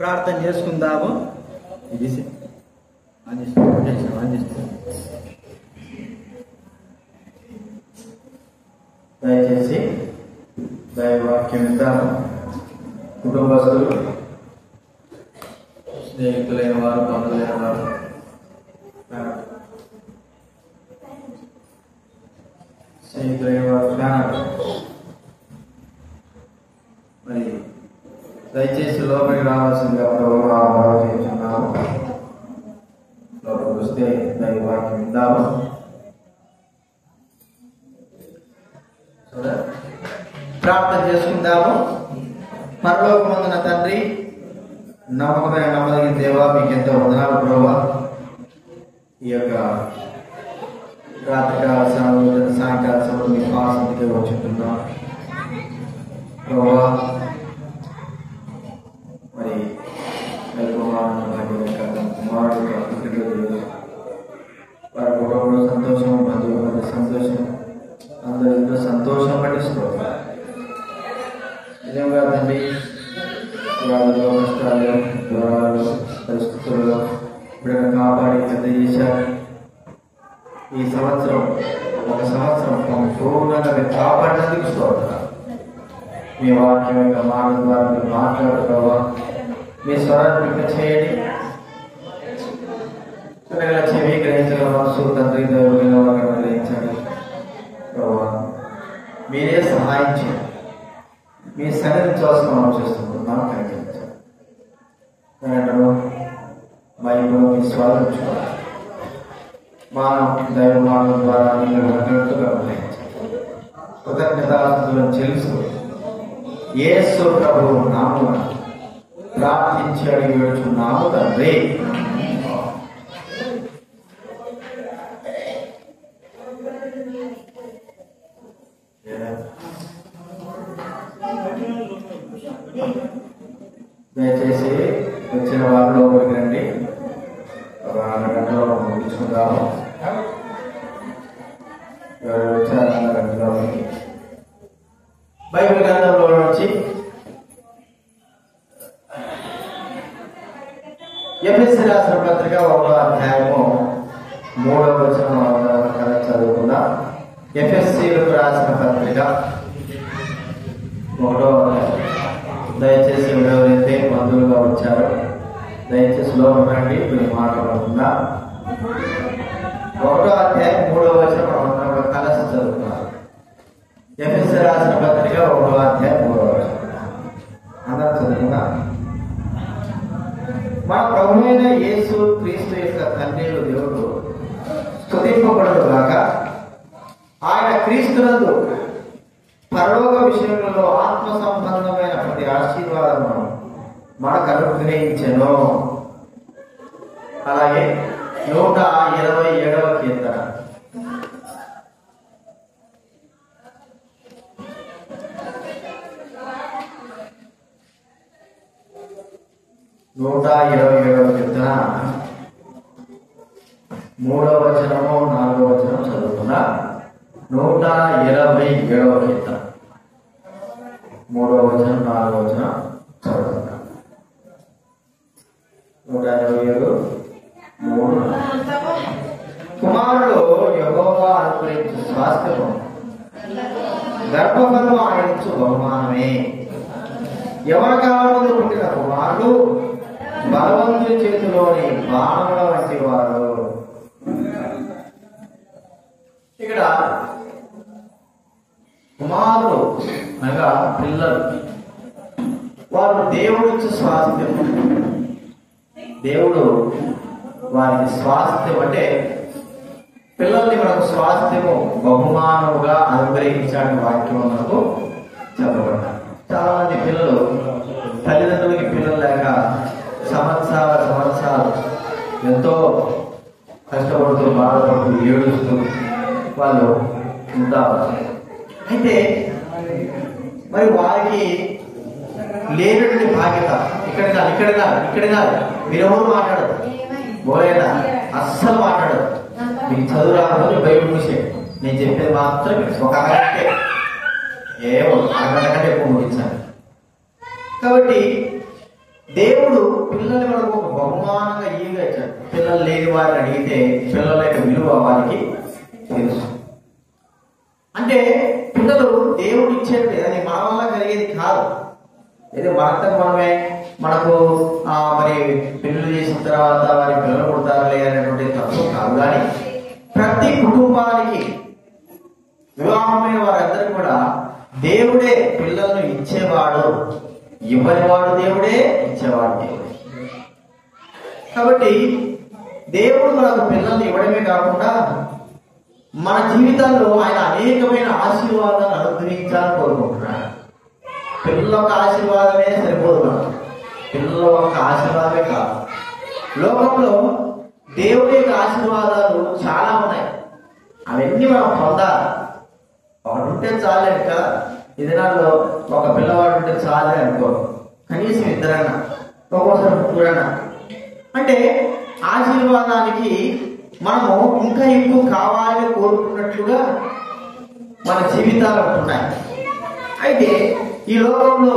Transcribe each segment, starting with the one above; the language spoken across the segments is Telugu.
ప్రార్థన చేసుకుందాము ఇది సి- అందిస్తాం కొట్టేసాం, అందిస్తాం దయచేసి దైవవాక్యం విందాము కుటుంబస్తులు స్నేహితులైన వారు బంధువులైన వారు స్నేహితులైన వారు కానాడు మరి దయచేసి లోపలికి రావాల్సిందిగా ప్రభువు ఆహ్వానిస్తున్నాము లోపలికి వస్తే దైవవాక్యం విందాము చూడ- ప్రార్థన చేసుకుందాము పరలోకమందున తండ్రి నమ్మకమైన నమ్మదగిన దేవా మీకు ఎంతో వందనాలు ప్రభా ఈ యొక్క రాత్రికాల సమయంలో సాయంకాల సమయంలో మీ పాసంతికి వచ్చుంటున్నాం ప్రభా మరి కుమారుడు వారి యొక్క కుమారుడు యొక్క పుట్టినరోజు వారి కుటుంబంలో సంతోషం బంధువుల మధ్య సంతోషం అందరూ ఎంతో సంతోషం పట్టిస్తారు నిజంగా తండ్రి వ్యాధులు కష్టాలు జ్వరాలు పరిస్థితుల్లో బిడ్డను కాపాడి పెద్ద చేశారు ఈ సంవత్సరం ఒక సంవత్సరం సంపూర్ణంగా మీరు కాపాడినందుకు స్తోత్రాలు మీ వాక్యం యొక్క మాట ద్వారా మీరు మాట్లాడుకోవా మీ స్వరాన్ని మీకు చేయండి పిల్లల చెవి గ్రహించగల మనసు తండ్రి దేవుడిగా వాళ్ళని గ్రహించండి ప్రభా మీరే సహాయం చేయండి మీ సన్నిధి చూస్తున్నాం చేస్తున్నాం కలిగించండి నేను బైబిల్ మీ స్వాదించుకోవాలి మానవ దైవ మానవ ద్వారా మీరు అన్నట్టుగా గ్రహించండి కృతజ్ఞతాస్తులను చెల్లిస్తూ యేసు ప్రభు నామున ప్రార్థించి అడిగి వేడుచున్నాము తండ్రి దయచేసి వచ్చిన వారు లోపలికి రండి ఒక అరగంటలో ముగించుకుందాము ఎవరు వచ్చారు అరగంటలోకి బైబిల్ గ్రంథంలో నుంచి ఎఫ్ఎస్సి రాసిన పత్రిక ఒక అధ్యాయము మూడవ వచనం మనం కథ చదువుకుందాం ఎఫ్ఎస్సీలకు రాసిన పత్రిక ఒకటో అధ్యాయం. దయచేసి ఎవరైతే బంధువులుగా వచ్చారో దయచేసి లోపల రండి మీరు మాట్లాడకుండా ఒకటో అధ్యాయం మూడవ వచనం మనం ఒక కలసి చదువుకున్నాం ఎఫ్ఎస్ రాసిన పత్రిక ఒకటో అధ్యాయం మూడవ వచనం అందరం చదువుకున్నా మన ప్రభువైన యేసు క్రీస్తు యొక్క తండ్రి దేవుడు స్తుతింపబడదు గాక ఆయన క్రీస్తునందు పరలోక విషయంలో ఆత్మ సంబంధమైన ప్రతి ఆశీర్వాదము మనకు అనుగ్రహించెను అలాగే నూట ఇరవై ఏడవ కీర్తన నూట ఇరవై ఏడవ కీర్తన మూడవ వచనము నాలుగవ వచనం చదువుతున్నా నూట ఇరవై ఏడవ కీర్తన మూడవ వచనం నాలుగవ వచనం చదువుతున్నా నూట ఇరవై ఏడు మూడు నాలుగు. కుమారుడు యహోవా అనుగ్రహించు స్వాస్థ్యము గర్భఫలము ఆయన ఇచ్చు బహుమానమే ఎవరి కాలంలో పుట్టిన కుమారుడు బలవంతుని చేతిలోని బాణముల వంటి వారు ఇక్కడ కుమారుడు అనగా పిల్లలు వారు దేవుడిచ్చు స్వాస్థ్యం దేవుడు వారికి స్వాస్థ్యం అంటే పిల్లల్ని మనకు స్వాస్థ్యము బహుమానముగా అనుగ్రహించాలని వాక్యం మనకు చెప్పబడ్డారు చాలా మంది పిల్లలు తల్లిదండ్రులకి పిల్లలు లేక సంవత్సరాల సంవత్సరాలు ఎంతో కష్టపడుతూ బాధపడుతూ ఏడుస్తూ వాళ్ళు ఉంటారు అయితే మరి వారికి లేనటువంటి బాధ్యత ఇక్కడ కాదు ఇక్కడ కాదు ఇక్కడ కాదు మీరెవరు మాట్లాడదు బోలేదా అస్సలు మాట్లాడదు మీకు చదువు రాకపోతే బయట మూసే నేను చెప్పేది మాత్రం విను. ఒక అరగంటే ఏమో అరగంట కంటే ఎక్కువ ముగించాలి కాబట్టి దేవుడు పిల్లల్ని మనకు ఒక బహుమానంగా ఈగా ఇచ్చాడు పిల్లలు లేని వారిని అడిగితే పిల్లల యొక్క విలువ వారికి తెలుసు అంటే పిల్లలు దేవుడు ఇచ్చేది అది మన వల్ల కలిగేది కాదు ఇది మనకు మనమే మనకు ఆ, మరి పెళ్లి చేసిన తర్వాత వారి పిల్లలు పుడతారులే అనేటువంటి తత్వం కాదు కానీ ప్రతి కుటుంబానికి వివాహమైన వారందరూ కూడా దేవుడే పిల్లలను ఇచ్చేవాడు ఇవ్వనివాడు దేవుడే ఇచ్చేవాడు దేవుడే కాబట్టి దేవుడు మనకు పిల్లల్ని ఇవ్వడమే కాకుండా మన జీవితాల్లో ఆయన అనేకమైన ఆశీర్వాదాలను అనుగ్రహించాలని కోరుకుంటున్నాడు పిల్లల యొక్క ఆశీర్వాదమే సరిపోదు మనం పిల్లల యొక్క ఆశీర్వాదమే కాదు లోకంలో దేవుడి యొక్క ఆశీర్వాదాలు చాలా ఉన్నాయి అవన్నీ మనం పొందాలి ఒకటి ఉంటే చాలే కదా ఈ దినాల్లో ఒక పిల్లవాడు ఉంటే చాలే అనుకో కనీసం ఇద్దరన్నా ఒక్కోసారి ముగ్గురన్నా అంటే ఆశీర్వాదానికి మనము ఇంకా ఎక్కువ కావాలని కోరుకున్నట్లుగా మన జీవితాలు ఉంటున్నాయి అయితే ఈ లోకంలో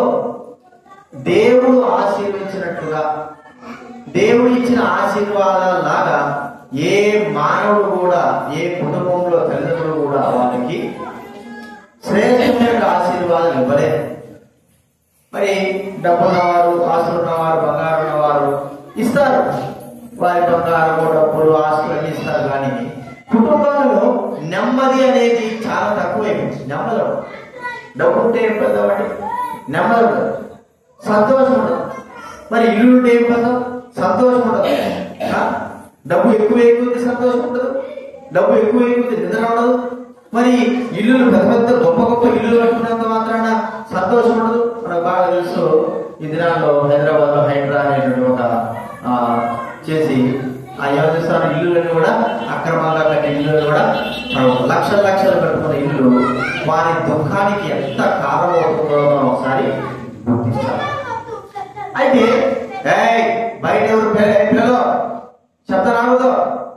దేవుడు ఆశీర్వదించినట్లుగా దేవుడు ఇచ్చిన ఆశీర్వాదాల లాగా ఏ మానవుడు కూడా ఏ కుటుంబంలో తల్లిదండ్రులు కూడా వాళ్ళకి శ్రేష్టమైన ఆశీర్వాదం ఇవ్వలేదు మరి డబ్బు ఉన్నవారు ఆస్తులు ఉన్నవారు బంగారు ఉన్నవారు ఇస్తారు వారి బంగారం డబ్బులు ఆస్తులు అన్ని ఇస్తారు కానీ కుటుంబాలలో నెమ్మది అనేది చాలా తక్కువైపోయింది నెమ్మది ఉండదు. డబ్బు ఉంటే ఏం పెద్దవాడి నెమ్మది ఉండదు సంతోషం ఉండదు మరి ఇల్లు ఉంటే ఏం పెద్ద సంతోషం ఉండదు ఆ? డబ్బు ఎక్కువ ఎక్కువ సంతోషం ఉండదు డబ్బు ఎక్కువ ఎక్కువ నిద్ర ఉండదు మరి ఇల్లు పెద్ద పెద్ద గొప్ప గొప్ప ఇల్లు కట్టుకున్నంత మాత్రాన సంతోషం ఉండదు మనకు బాగా తెలుసు ఈ దినాల్లో హైదరాబాద్ లో హైడ్రా అనేటువంటి ఒక ఆ, చేసి ఆ యోగిస్తాను ఇల్లులను కూడా అక్రమంగా కట్టిన ఇల్లు కూడా మనం లక్షల లక్షలు కట్టుకున్న ఇల్లు వారి దుఃఖానికి ఎంత కారణం అవుతుందో మనం ఒకసారి గుర్తించాలి అయితే ఏయ్ బయట ఎవరు పిల్ల- పిల్లలు శబ్దం రాకూడదు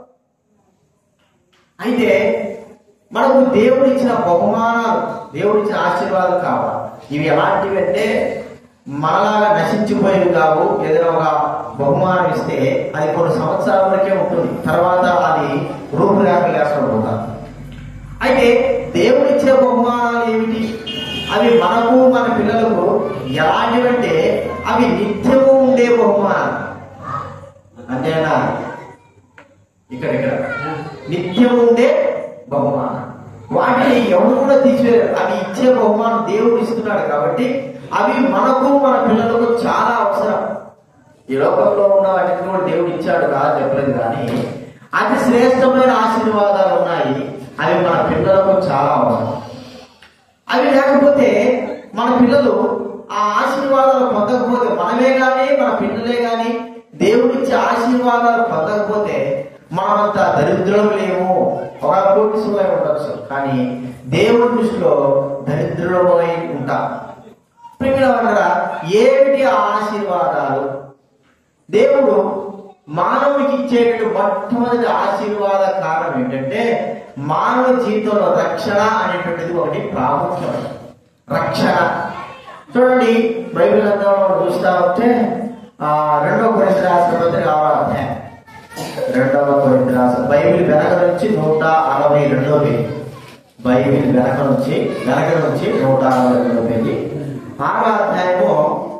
అయితే మనకు దేవుడు ఇచ్చిన బహుమానాలు దేవుడు ఇచ్చిన ఆశీర్వాదాలు కావాలి ఇవి ఎలాంటివి అంటే మనలాగా నశించిపోయేవి కావు ఏదైనా ఒక బహుమానం ఇస్తే అది కొన్ని సంవత్సరాల వరకే ఉంటుంది తర్వాత అది రూపురేఖలు వేసుకొని పోతారు అయితే దేవుడు ఇచ్చే బహుమానాలు ఏమిటి అవి మనకు మన పిల్లలకు ఎలాంటివంటే అవి నిత్యము ఉండే బహుమానాలు అంతేనా ఇక్కడ ఇక్కడ నిత్యం ఉండే బహుమానం వాటిని ఎవరు కూడా తీసివేయరు అవి ఇచ్చే బహుమానం దేవుడు ఇస్తున్నాడు కాబట్టి అవి మనకు మన పిల్లలకు చాలా అవసరం ఈ లోకంలో ఉన్న వాటిని కూడా దేవుడు ఇచ్చాడు కాదు చెప్పలేదు కానీ అతి శ్రేష్టమైన ఆశీర్వాదాలు ఉన్నాయి అవి మన పిల్లలకు చాలా అవసరం అవి లేకపోతే మన పిల్లలు ఆ ఆశీర్వాదాలు పొందకపోతే మనమే కానీ మన పిల్లలే కానీ దేవుడిచ్చే ఆశీర్వాదాలు పొందకపోతే మనమంతా దరిద్రం లేము ఒక కోటీసులై ఉండొచ్చు కానీ దేవుడి దృష్టిలో దరిద్రులమై ఉంటాం ప్రిమిల ఏమిటి ఆ ఆశీర్వాదాలు దేవుడు మానవునికి ఇచ్చేటువంటి మొట్టమొదటి ఆశీర్వాద కారణం ఏంటంటే మానవ జీవితంలో రక్షణ అనేటువంటిది ఒకటి ప్రాముఖ్యం రక్షణ చూడండి బైబిల్ అంతా మనం చూస్తా ఉంటే ఆ రెండో కొరింథీ రాసిన పత్రిక ఆరో అధ్యాయం రెండవ కొరింథీ రాసిన బైబిల్ వెనక నుంచి నూట అరవై రెండో పేజీ బైబిల్ వెనక నుంచి వెనక నుంచి నూట అరవై రెండో పేజీ ఆరో అధ్యాయము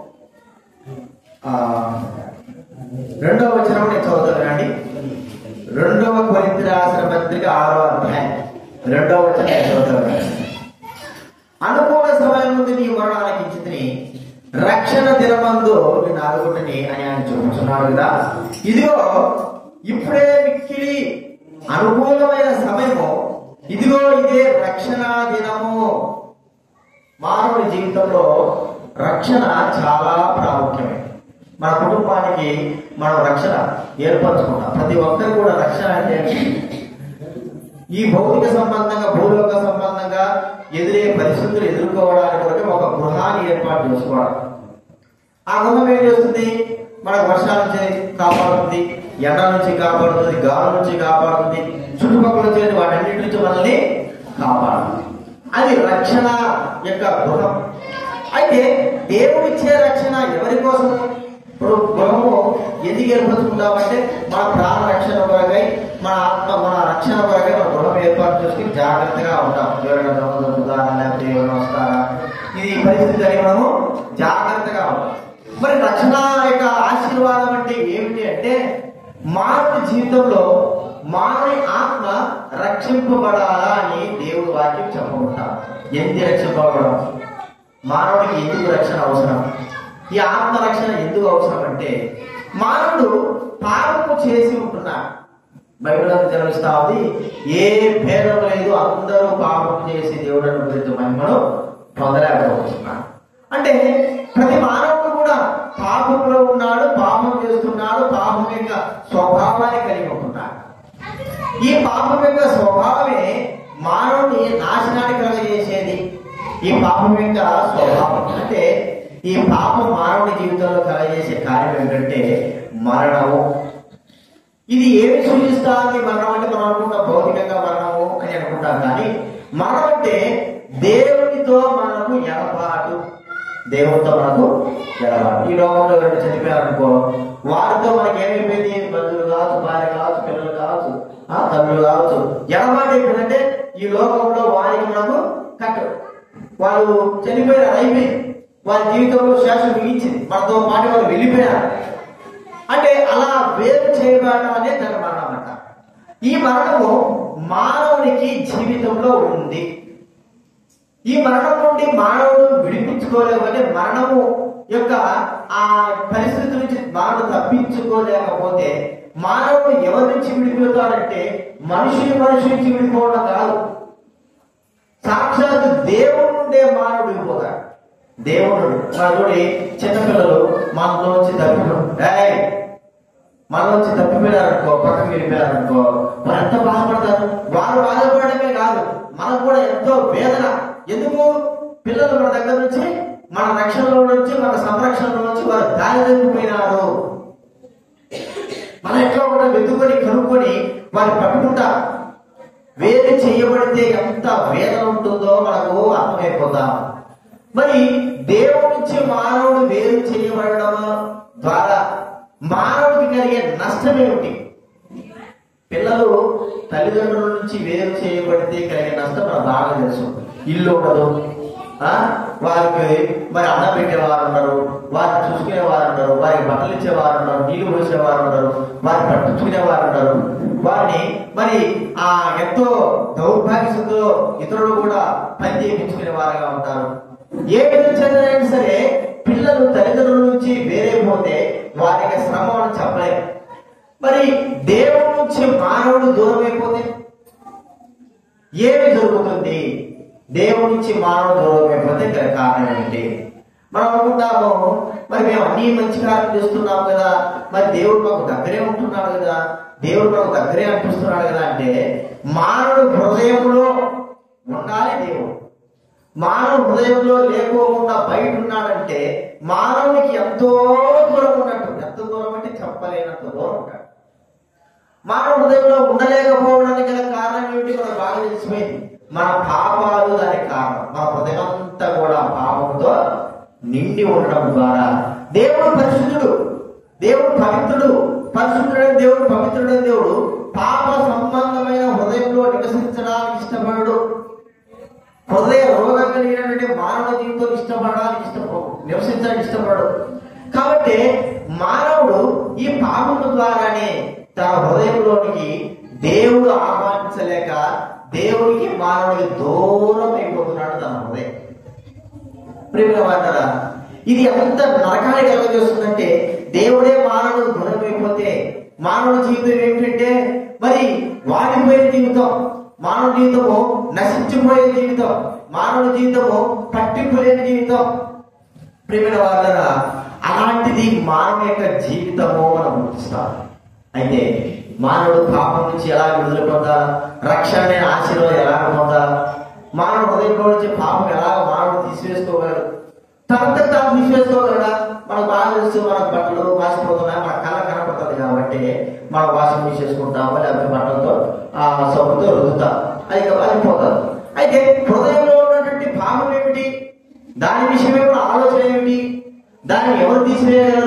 ఆ, రెండవ వచనం నేను చదువుతాను వినండి రెండవ కొరింథీ రాసిన పత్రిక ఆరో అధ్యాయం రెండవ వచనం నేను చదువుతాను వినండి. అనుకూల సమయం నుండి నీ మరణానికి ఇచ్చితిని రక్షణ దినమందు నేను ఆదుకుంటుని అని ఆయన చూపుతున్నాడు కదా ఇదిగో ఇప్పుడే మిక్కిలి అనుకూలమైన సమయము ఇదిగో ఇదే రక్షణ దినము మానవుడి జీవితంలో రక్షణ చాలా ప్రాముఖ్యమైనది మన కుటుంబానికి మనం రక్షణ ఏర్పరచుకుంటాం ప్రతి ఒక్కరు కూడా రక్షణ అంటే ఏంటి? ఈ భౌతిక సంబంధంగా భూలోక సంబంధంగా ఎదురే పరిస్థితులు ఎదుర్కోవడానికి కొరకు ఒక గృహాన్ని ఏర్పాటు చేసుకోవడం ఆ గృహం ఏం చేస్తుంది మనకు వర్షాల నుంచి కాపాడుతుంది ఎండ నుంచి కాపాడుతుంది గాలి నుంచి కాపాడుతుంది చుట్టుపక్కల వచ్చే వాటన్నిటి నుంచి మనల్ని కాపాడుతుంది అది రక్షణ యొక్క గృహం అయితే దేవుడు ఇచ్చే రక్షణ ఎవరి కోసం ఇప్పుడు గృహము ఎందుకు ఏర్పరచుకుంటామంటే మన ప్రాణ రక్షణ కొరకై మన ఆత్మ మన రక్షణ కొరకై మన గృహం ఏర్పాటు చేసుకుని జాగ్రత్తగా ఉంటాం ఎవరైనా దొంగ దొంగతారా లేకపోతే ఎవరైనా వస్తారా ఇది పరిస్థితి అని మనము జాగ్రత్తగా ఉంటాం మరి రక్షణ యొక్క ఆశీర్వాదం అంటే ఏమిటి అంటే మానవుడి జీవితంలో మానవుని ఆత్మ రక్షింపబడాలా అని దేవుడు వాక్యం చెప్పమంటారు ఎందుకు రక్షింపబడడం మానవుడికి ఎందుకు రక్షణ అవసరం ఈ ఆత్మ రక్షణ ఎందుకు అవసరం అంటే మానవుడు పాపము చేసి ఉంటున్నాడు బైబిల్ అంతా జన్మిస్తా ఉంది ఏ భేదం లేదు అందరూ పాపం చేసి దేవుడు అనుగ్రహించే మహిమను పొందలేకపోతున్నాడు అంటే ప్రతి మానవుడు కూడా పాపంలో ఉన్నాడు పాపం చేస్తున్నాడు పాపం యొక్క స్వభావాన్ని కలిగి ఉంటున్నాడు ఈ పాపం యొక్క స్వభావమే మానవుని నాశనానికి కలగజేసేది ఈ పాపం యొక్క స్వభావం అంటే ఈ పాపం మానవుని జీవితంలో కలగజేసే కార్యం ఏంటంటే మరణము ఇది ఏమి సూచిస్తుంది మరణం అంటే మనం అనుకుంటాం భౌతికంగా మరణము అని అనుకుంటాం కానీ మరణం అంటే దేవునితో మనకు ఎడబాటు దేవునితో మనకు ఎడబాటు ఈ లోకంలో ఎవరైనా చనిపోయారనుకో వారితో మనకి ఏమైపోయింది బంధువులు కావచ్చు భార్య కావచ్చు పిల్లలు కావచ్చు ఆ తల్లులు కావచ్చు ఎడబాటు ఏంటంటే ఈ లోకంలో వారికి మనకు కట్టరు వాళ్ళు చనిపోయారు అయిపోయింది వారి జీవితంలో శేషం మిగించింది మనతో పాటు వాళ్ళు వెళ్ళిపోయారు అంటే అలా వేరు చేయబడడం అనే దాని మరణం అంట ఈ మరణము మానవునికి జీవితంలో ఉంది ఈ మరణం నుండి మానవుడు విడిపించుకోలేకపోతే మరణము యొక్క ఆ పరిస్థితి నుంచి మానవుడు తప్పించుకోలేకపోతే మానవుడు ఎవరి నుంచి విడిపోతాడంటే మనిషి మనిషి నుంచి విడిపోవడం కాదు సాక్షాత్ దేవుడు నుండే మానవుడు విడిపోతాడు దేవుడు మన చూడి చిన్నపిల్లలు మనలోంచి తప్పిపోవడం ఏయ్ మనలోంచి తప్పిపోయారనుకో పక్కకి వెళ్ళిపోయారనుకో వారు ఎంత బాధపడతారు వారు బాధపడమే కాదు మనకు కూడా ఎంతో వేదన ఎందుకు పిల్లలు మన దగ్గర నుంచి మన రక్షణలో నుంచి మన సంరక్షణలో నుంచి వారు దారి తప్పిపోయినారు మనం ఎట్లా కూడా వెతుకొని కనుక్కొని వారు పట్టుకుంటారు వేరు చేయబడితే ఎంత వేదన ఉంటుందో మనకు అర్థమైపోతాం మరి దేవుడి నుంచి మానవుడు వేరు చేయబడడం ద్వారా మానవుడికి కలిగే నష్టం ఏమిటి పిల్లలు తల్లిదండ్రుల నుంచి వేరు చేయబడితే కలిగే నష్టం మనకు బాగా తెలుసు ఇల్లు ఉండదు ఆ? వారికి మరి అన్నం పెట్టేవారు ఉన్నారు వారిని చూసుకునే వారు ఉన్నారు వారికి బట్టలు ఇచ్చేవారు ఉన్నారు నీళ్లు పోసేవారు ఉన్నారు వారిని పట్టించుకునే వారు ఉన్నారు వారిని మరి ఆ ఎంతో దౌర్భాగ్యంతో ఇతరులు కూడా పని చేయించుకునే వారుగా ఉంటారు ఏ విధంగా సరే పిల్లలు తల్లిదండ్రుల నుంచి వేరే పోతే వారి యొక్క శ్రమ మనం చెప్పలేము మరి దేవుడి నుంచి మానవుడు దూరం అయిపోతే ఏమి జరుగుతుంది దేవుడి నుంచి మానవుడు దూరం అయిపోతే గల కారణం ఏంటి మనం అనుకుంటాము మరి మేము అన్ని మంచి కార్యం చేస్తున్నాం కదా మరి దేవుడు మాకు దగ్గరే ఉంటున్నాడు కదా దేవుడు మాకు దగ్గరే అనిపిస్తున్నాడు కదా అంటే మానవుడు హృదయంలో ఉండాలి దేవుడు మానవ హృదయంలో లేకోకుండా బయట ఉన్నాడంటే మానవునికి ఎంతో దూరం ఉన్నట్టు ఎంత దూరం అంటే చెప్పలేనంత దూరం ఉంటాడు మానవ హృదయంలో ఉండలేకపోవడానికి గల కారణం ఏమిటి మనకు బాగా తెలిసిపోయింది మన పాపాలు దానికి కారణం మన హృదయం అంతా కూడా పాపంతో నిండి ఉండడం ద్వారా దేవుడు పరిశుద్ధుడు దేవుడు పవిత్రుడు పరిశుద్ధుడైన దేవుడు పవిత్రుడైన దేవుడు పాప సంబంధమైన హృదయంలో నివసించడానికి ఇష్టపడడు హృదయ రోగం కలిగినటువంటి మానవ జీవితం ఇష్టపడడానికి ఇష్టపడు నివసించడానికి ఇష్టపడడు కాబట్టి మానవుడు ఈ పాపము ద్వారానే తన హృదయంలోనికి దేవుడు ఆహ్వానించలేక దేవుడికి మానవుడికి దూరం అయిపోతున్నాడు తన హృదయం ప్రేమ వాటారా ఇది ఎంత నరకాన్ని కలగజేస్తుందంటే దేవుడే మానవుడు దూరం అయిపోతే మానవుడి జీవితం ఏమిటంటే మరి వాడిపోయే జీవితం మానవ జీవితము నశించిపోయే జీవితం మానవుడి జీవితము పట్టింపులేని జీవితం ప్రేమైన వాళ్ళరా అలాంటిది మానవ యొక్క జీవితము మనం గుర్తిస్తాం అయితే మానవుడు పాపం నుంచి ఎలా విడుదల పొందాలా రక్షణ అనే ఆశీర్వాదం ఎలా పొందాలా మానవుడు హృదయంలో నుంచి పాపం ఎలా మానవుడు తీసివేసుకోగలడు తనంత తాను తీసివేసుకోగలడా మనకు బాగా తెలుసు మన బట్టలు వాసిపోతున్నాయి మన కళ కనపడుతుంది కాబట్టి మనం వాషింగ్ మిషన్ చేసుకుంటాము లేకపోతే బట్టలతో ఆ సబ్బుతో రుద్దుతాం అది అది పోతుంది అయితే హృదయంలో ఉన్నటువంటి భావం ఏమిటి దాని విషయమే కూడా ఆలోచన ఏమిటి దాన్ని ఎవరు తీసివేయగలరు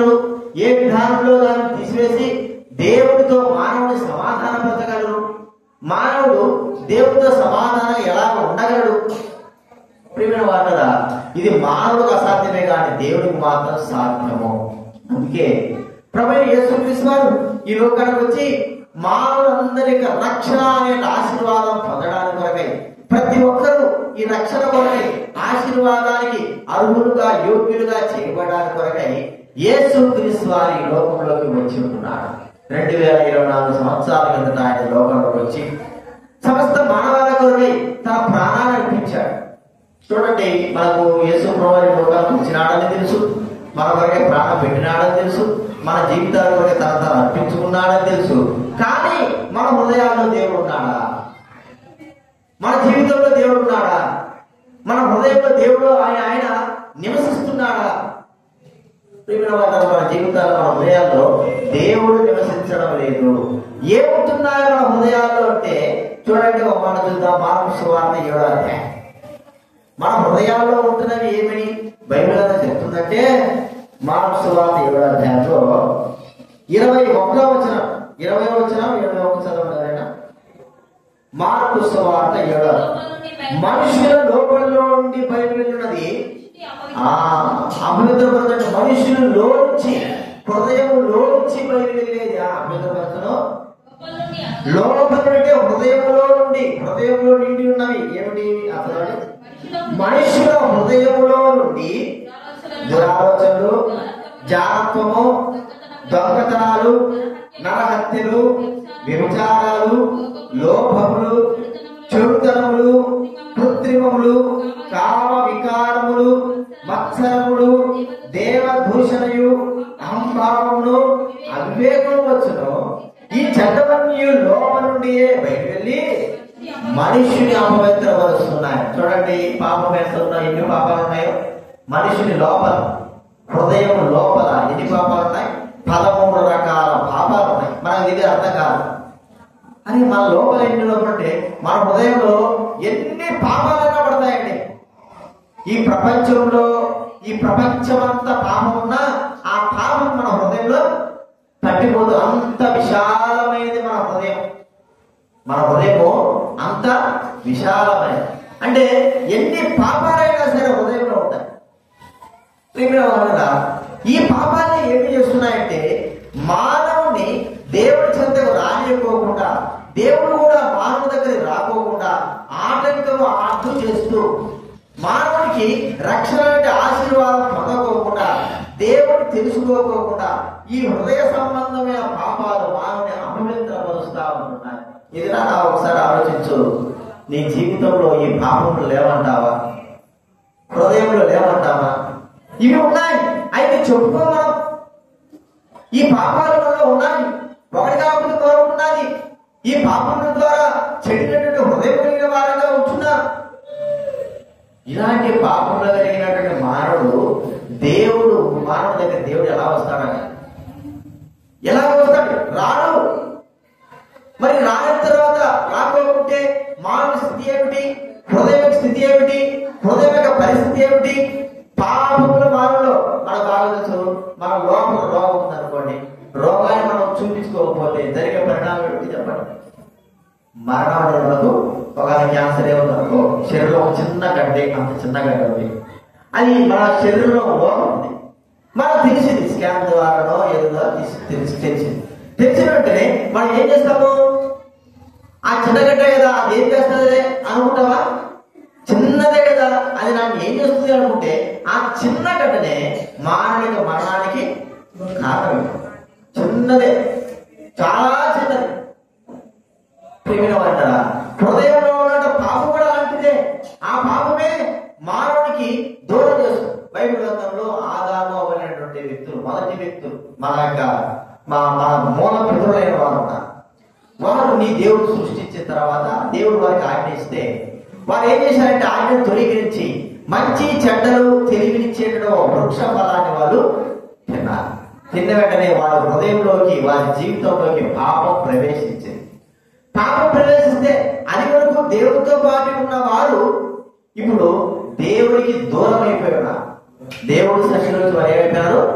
ఏ విధానంలో దాన్ని తీసివేసి దేవుడితో మానవుని సమాధానపరచగలరు మానవుడు దేవుడితో సమాధానం ఎలా ఉండగలడు ప్రియమైన వాటరా ఇది మానవుడికి అసాధ్యమే కానీ దేవుడికి మాత్రం సాధ్యము అందుకే ప్రభు యేసుక్రీస్తు వారు ఈ లోకానికి వచ్చి మానవులందరికీ రక్షణ అనే ఆశీర్వాదం పొందడానికి కొరకై ప్రతి ఒక్కరూ ఈ రక్షణ కొరకై ఆశీర్వాదానికి అర్హులుగా యోగ్యులుగా చేయబడడానికి కొరకై యేసు క్రీస్తు వారి ఈ లోకంలోకి వచ్చి ఉంటున్నాడు రెండు వేల ఇరవై నాలుగు సంవత్సరాల కిందట ఆయన ఈ లోకంలోకి వచ్చి సమస్త మానవాల కొరకై తన ప్రాణాన్ని అర్పించాడు చూడండి మనకు యేసు ప్రభు ఈ లోకానికి వచ్చినాడని తెలుసు మన కొరకే ప్రాణం పెట్టినాడని తెలుసు మన జీవితాల కొరకే తన తను అర్పించుకున్నాడని తెలుసు కానీ మన హృదయాల్లో దేవుడు ఉన్నాడా మన జీవితంలో దేవుడు ఉన్నాడా మన హృదయంలో దేవుడు ఆయన ఆయన నివసిస్తున్నాడా ప్రియమైన వారు మన జీవితాల్లో మన హృదయాల్లో దేవుడు నివసించడం లేదు ఏముంటున్నాయో మన హృదయాల్లో అంటే చూడండి ఒక మాట చూద్దాం మార్పు సువార్త ఏడో అధ్యాయం మన హృదయాల్లో ఉంటున్నవి ఏమని బైబిల్ అంతా చెప్తుందంటే మార్పు సువార్త ఏడో అధ్యాయంలో ఇరవై ఒకటో వచనం ఇరవై వచనం ఇరవై ఒక చదవడం మార్పు సువార్త ఏడో మనుషుల లోపల నుండి బయలువెళ్ళినది ఆ అమృతపరచడం మనుషులు లోంచి హృదయం లోంచి బయలు వెళ్ళేది ఆ అమృతపరచడం లోపల నుండి హృదయంలో నుండి హృదయంలో నిండి ఉన్నవి ఏమిటి అసలు మనుషుల హృదయంలో నుండి దురాలోచనలు జారత్వము దొంగతనాలు నరహత్యలు వ్యభిచారాలు లోభములు చెడుతనములు కృత్రిమములు కామ వికారములు మత్సరములు దేవ దూషణయు అహంభావములు అవివేకం వచ్చును ఈ చెడ్డవన్నీ లోపల నుండియే బయట వెళ్ళి మనుషుని అపవిత్రపరుస్తున్నాయి చూడండి పాపం వేస్తున్న ఎన్ని పాపాలు ఉన్నాయో మనుషుని లోపల హృదయం లోపల ఎన్ని పాపాలు ఉన్నాయి పదమూడు రకాల పాపాలు ఉన్నాయి మనకు ఇది అర్థం కాదు అని మన లోపల ఎన్ని లోపలంటే మన హృదయంలో ఎన్ని పాపాలైనా పడతాయండి ఈ ప్రపంచంలో ఈ ప్రపంచమంతా పాపం ఉన్నా ఆ పాపం మన హృదయంలో తట్టిపోదు అంత విశాలమైనది మన హృదయం మన హృదయము అంత విశాలమైనది అంటే ఎన్ని పాపాలైనా సరే హృదయంలో ఉంటాయి ప్రియమైన వాళ్ళరా, ఈ పాపాన్ని ఏమి చేస్తున్నాయంటే మానవుని దేవుడి చెంతకు రానియకోకుండా దేవుడు కూడా మానవ దగ్గరికి రాకోకుండా ఆటంకము అడ్డు చేస్తూ మానవునికి రక్షణ అంటే ఆశీర్వాదం పొందకోకుండా దేవుడు తెలుసుకోకోకుండా ఈ హృదయ సంబంధమైన పాపాలు మానవుని అపవిత్రపరుస్తా ఉంటున్నాయి ఇది నా ఒకసారి ఆలోచించు నీ జీవితంలో ఈ పాపములు లేవంటావా హృదయంలో లేవంటావా ఇవి ఉన్నాయి అయితే చెప్పుకో మనం ఈ పాపాల వల్ల ఉన్నాయి ఒకటి కాకపోతే మరొకటి ఉన్నది ఈ పాపముల ద్వారా చెడినటువంటి హృదయం కలిగిన వారంగా ఉంటున్నారు ఇలాంటి పాపంలో కలిగినటువంటి మానవుడు దేవుడు మానవుడి దగ్గర దేవుడు ఎలా వస్తాడని ఎలా వస్తాడు రాడు మరి రాని తర్వాత రాకపోతే మానవ స్థితి ఏమిటి హృదయం యొక్క స్థితి ఏమిటి హృదయం యొక్క పరిస్థితి ఏమిటి పాపముల మానవులో మనకు బాగా తెలుసు మన లోపల రోగం ఉందనుకోండి రోగాన్ని మనం చూపించుకోకపోతే జరిగే పరిణామం ఏమిటి చెప్పండి మరణం అనేది మనకు ఒక క్యాన్సర్ ఏముందనుకో శరీరంలో ఒక చిన్న గడ్డే అంత చిన్న గడ్డ ఉంది అది మన శరీరంలో ఒక రోగం ఉంది మనకు తెలిసింది స్కాన్ ద్వారానో ఏదో ద్వారా తెలిసి తెలిసి తెలిసింది తెలిసిన వెంటనే మనం ఏం చేస్తాము ఆ చిన్న గడ్డ కదా అది ఏం చేస్తుంది అనుకుంటావా చిన్నదే కదా అది నన్ను ఏం చేస్తుంది అనుకుంటే ఆ చిన్న గడ్డనే మానవిక మరణానికి కారణం చిన్నదే చాలా చిన్నది ప్రియమైన వారంటారా హృదయంలో ఉన్న పాపం కూడా అలాంటిదే ఆ పాపమే మానవునికి దూరం చేస్తుంది బైబిల్ గ్రంథంలో ఆదాము అనేటువంటి వ్యక్తులు మొదటి వ్యక్తులు మన యొక్క మా మన మూల పితరులైన వారు ఉన్నారు వారు నీ దేవుడు సృష్టించిన తర్వాత దేవుడు వారికి ఆజ్ఞ ఇస్తే వారు ఏం చేశారంటే ఆజ్ఞను తొలగించి మంచి చెడ్డలు తెలివినిచ్చేట వృక్ష ఫలాన్ని వాళ్ళు తిన్నారు తిన్న వెంటనే వారి హృదయంలోకి వారి జీవితంలోకి పాపం ప్రవేశించింది పాపం ప్రవేశిస్తే అది వరకు దేవుడితో పాటు ఉన్న వారు ఇప్పుడు దేవుడికి దూరం అయిపోయి ఉన్నారు దేవుడు సృష్టిలోకి వారు ఏమైపోయినారు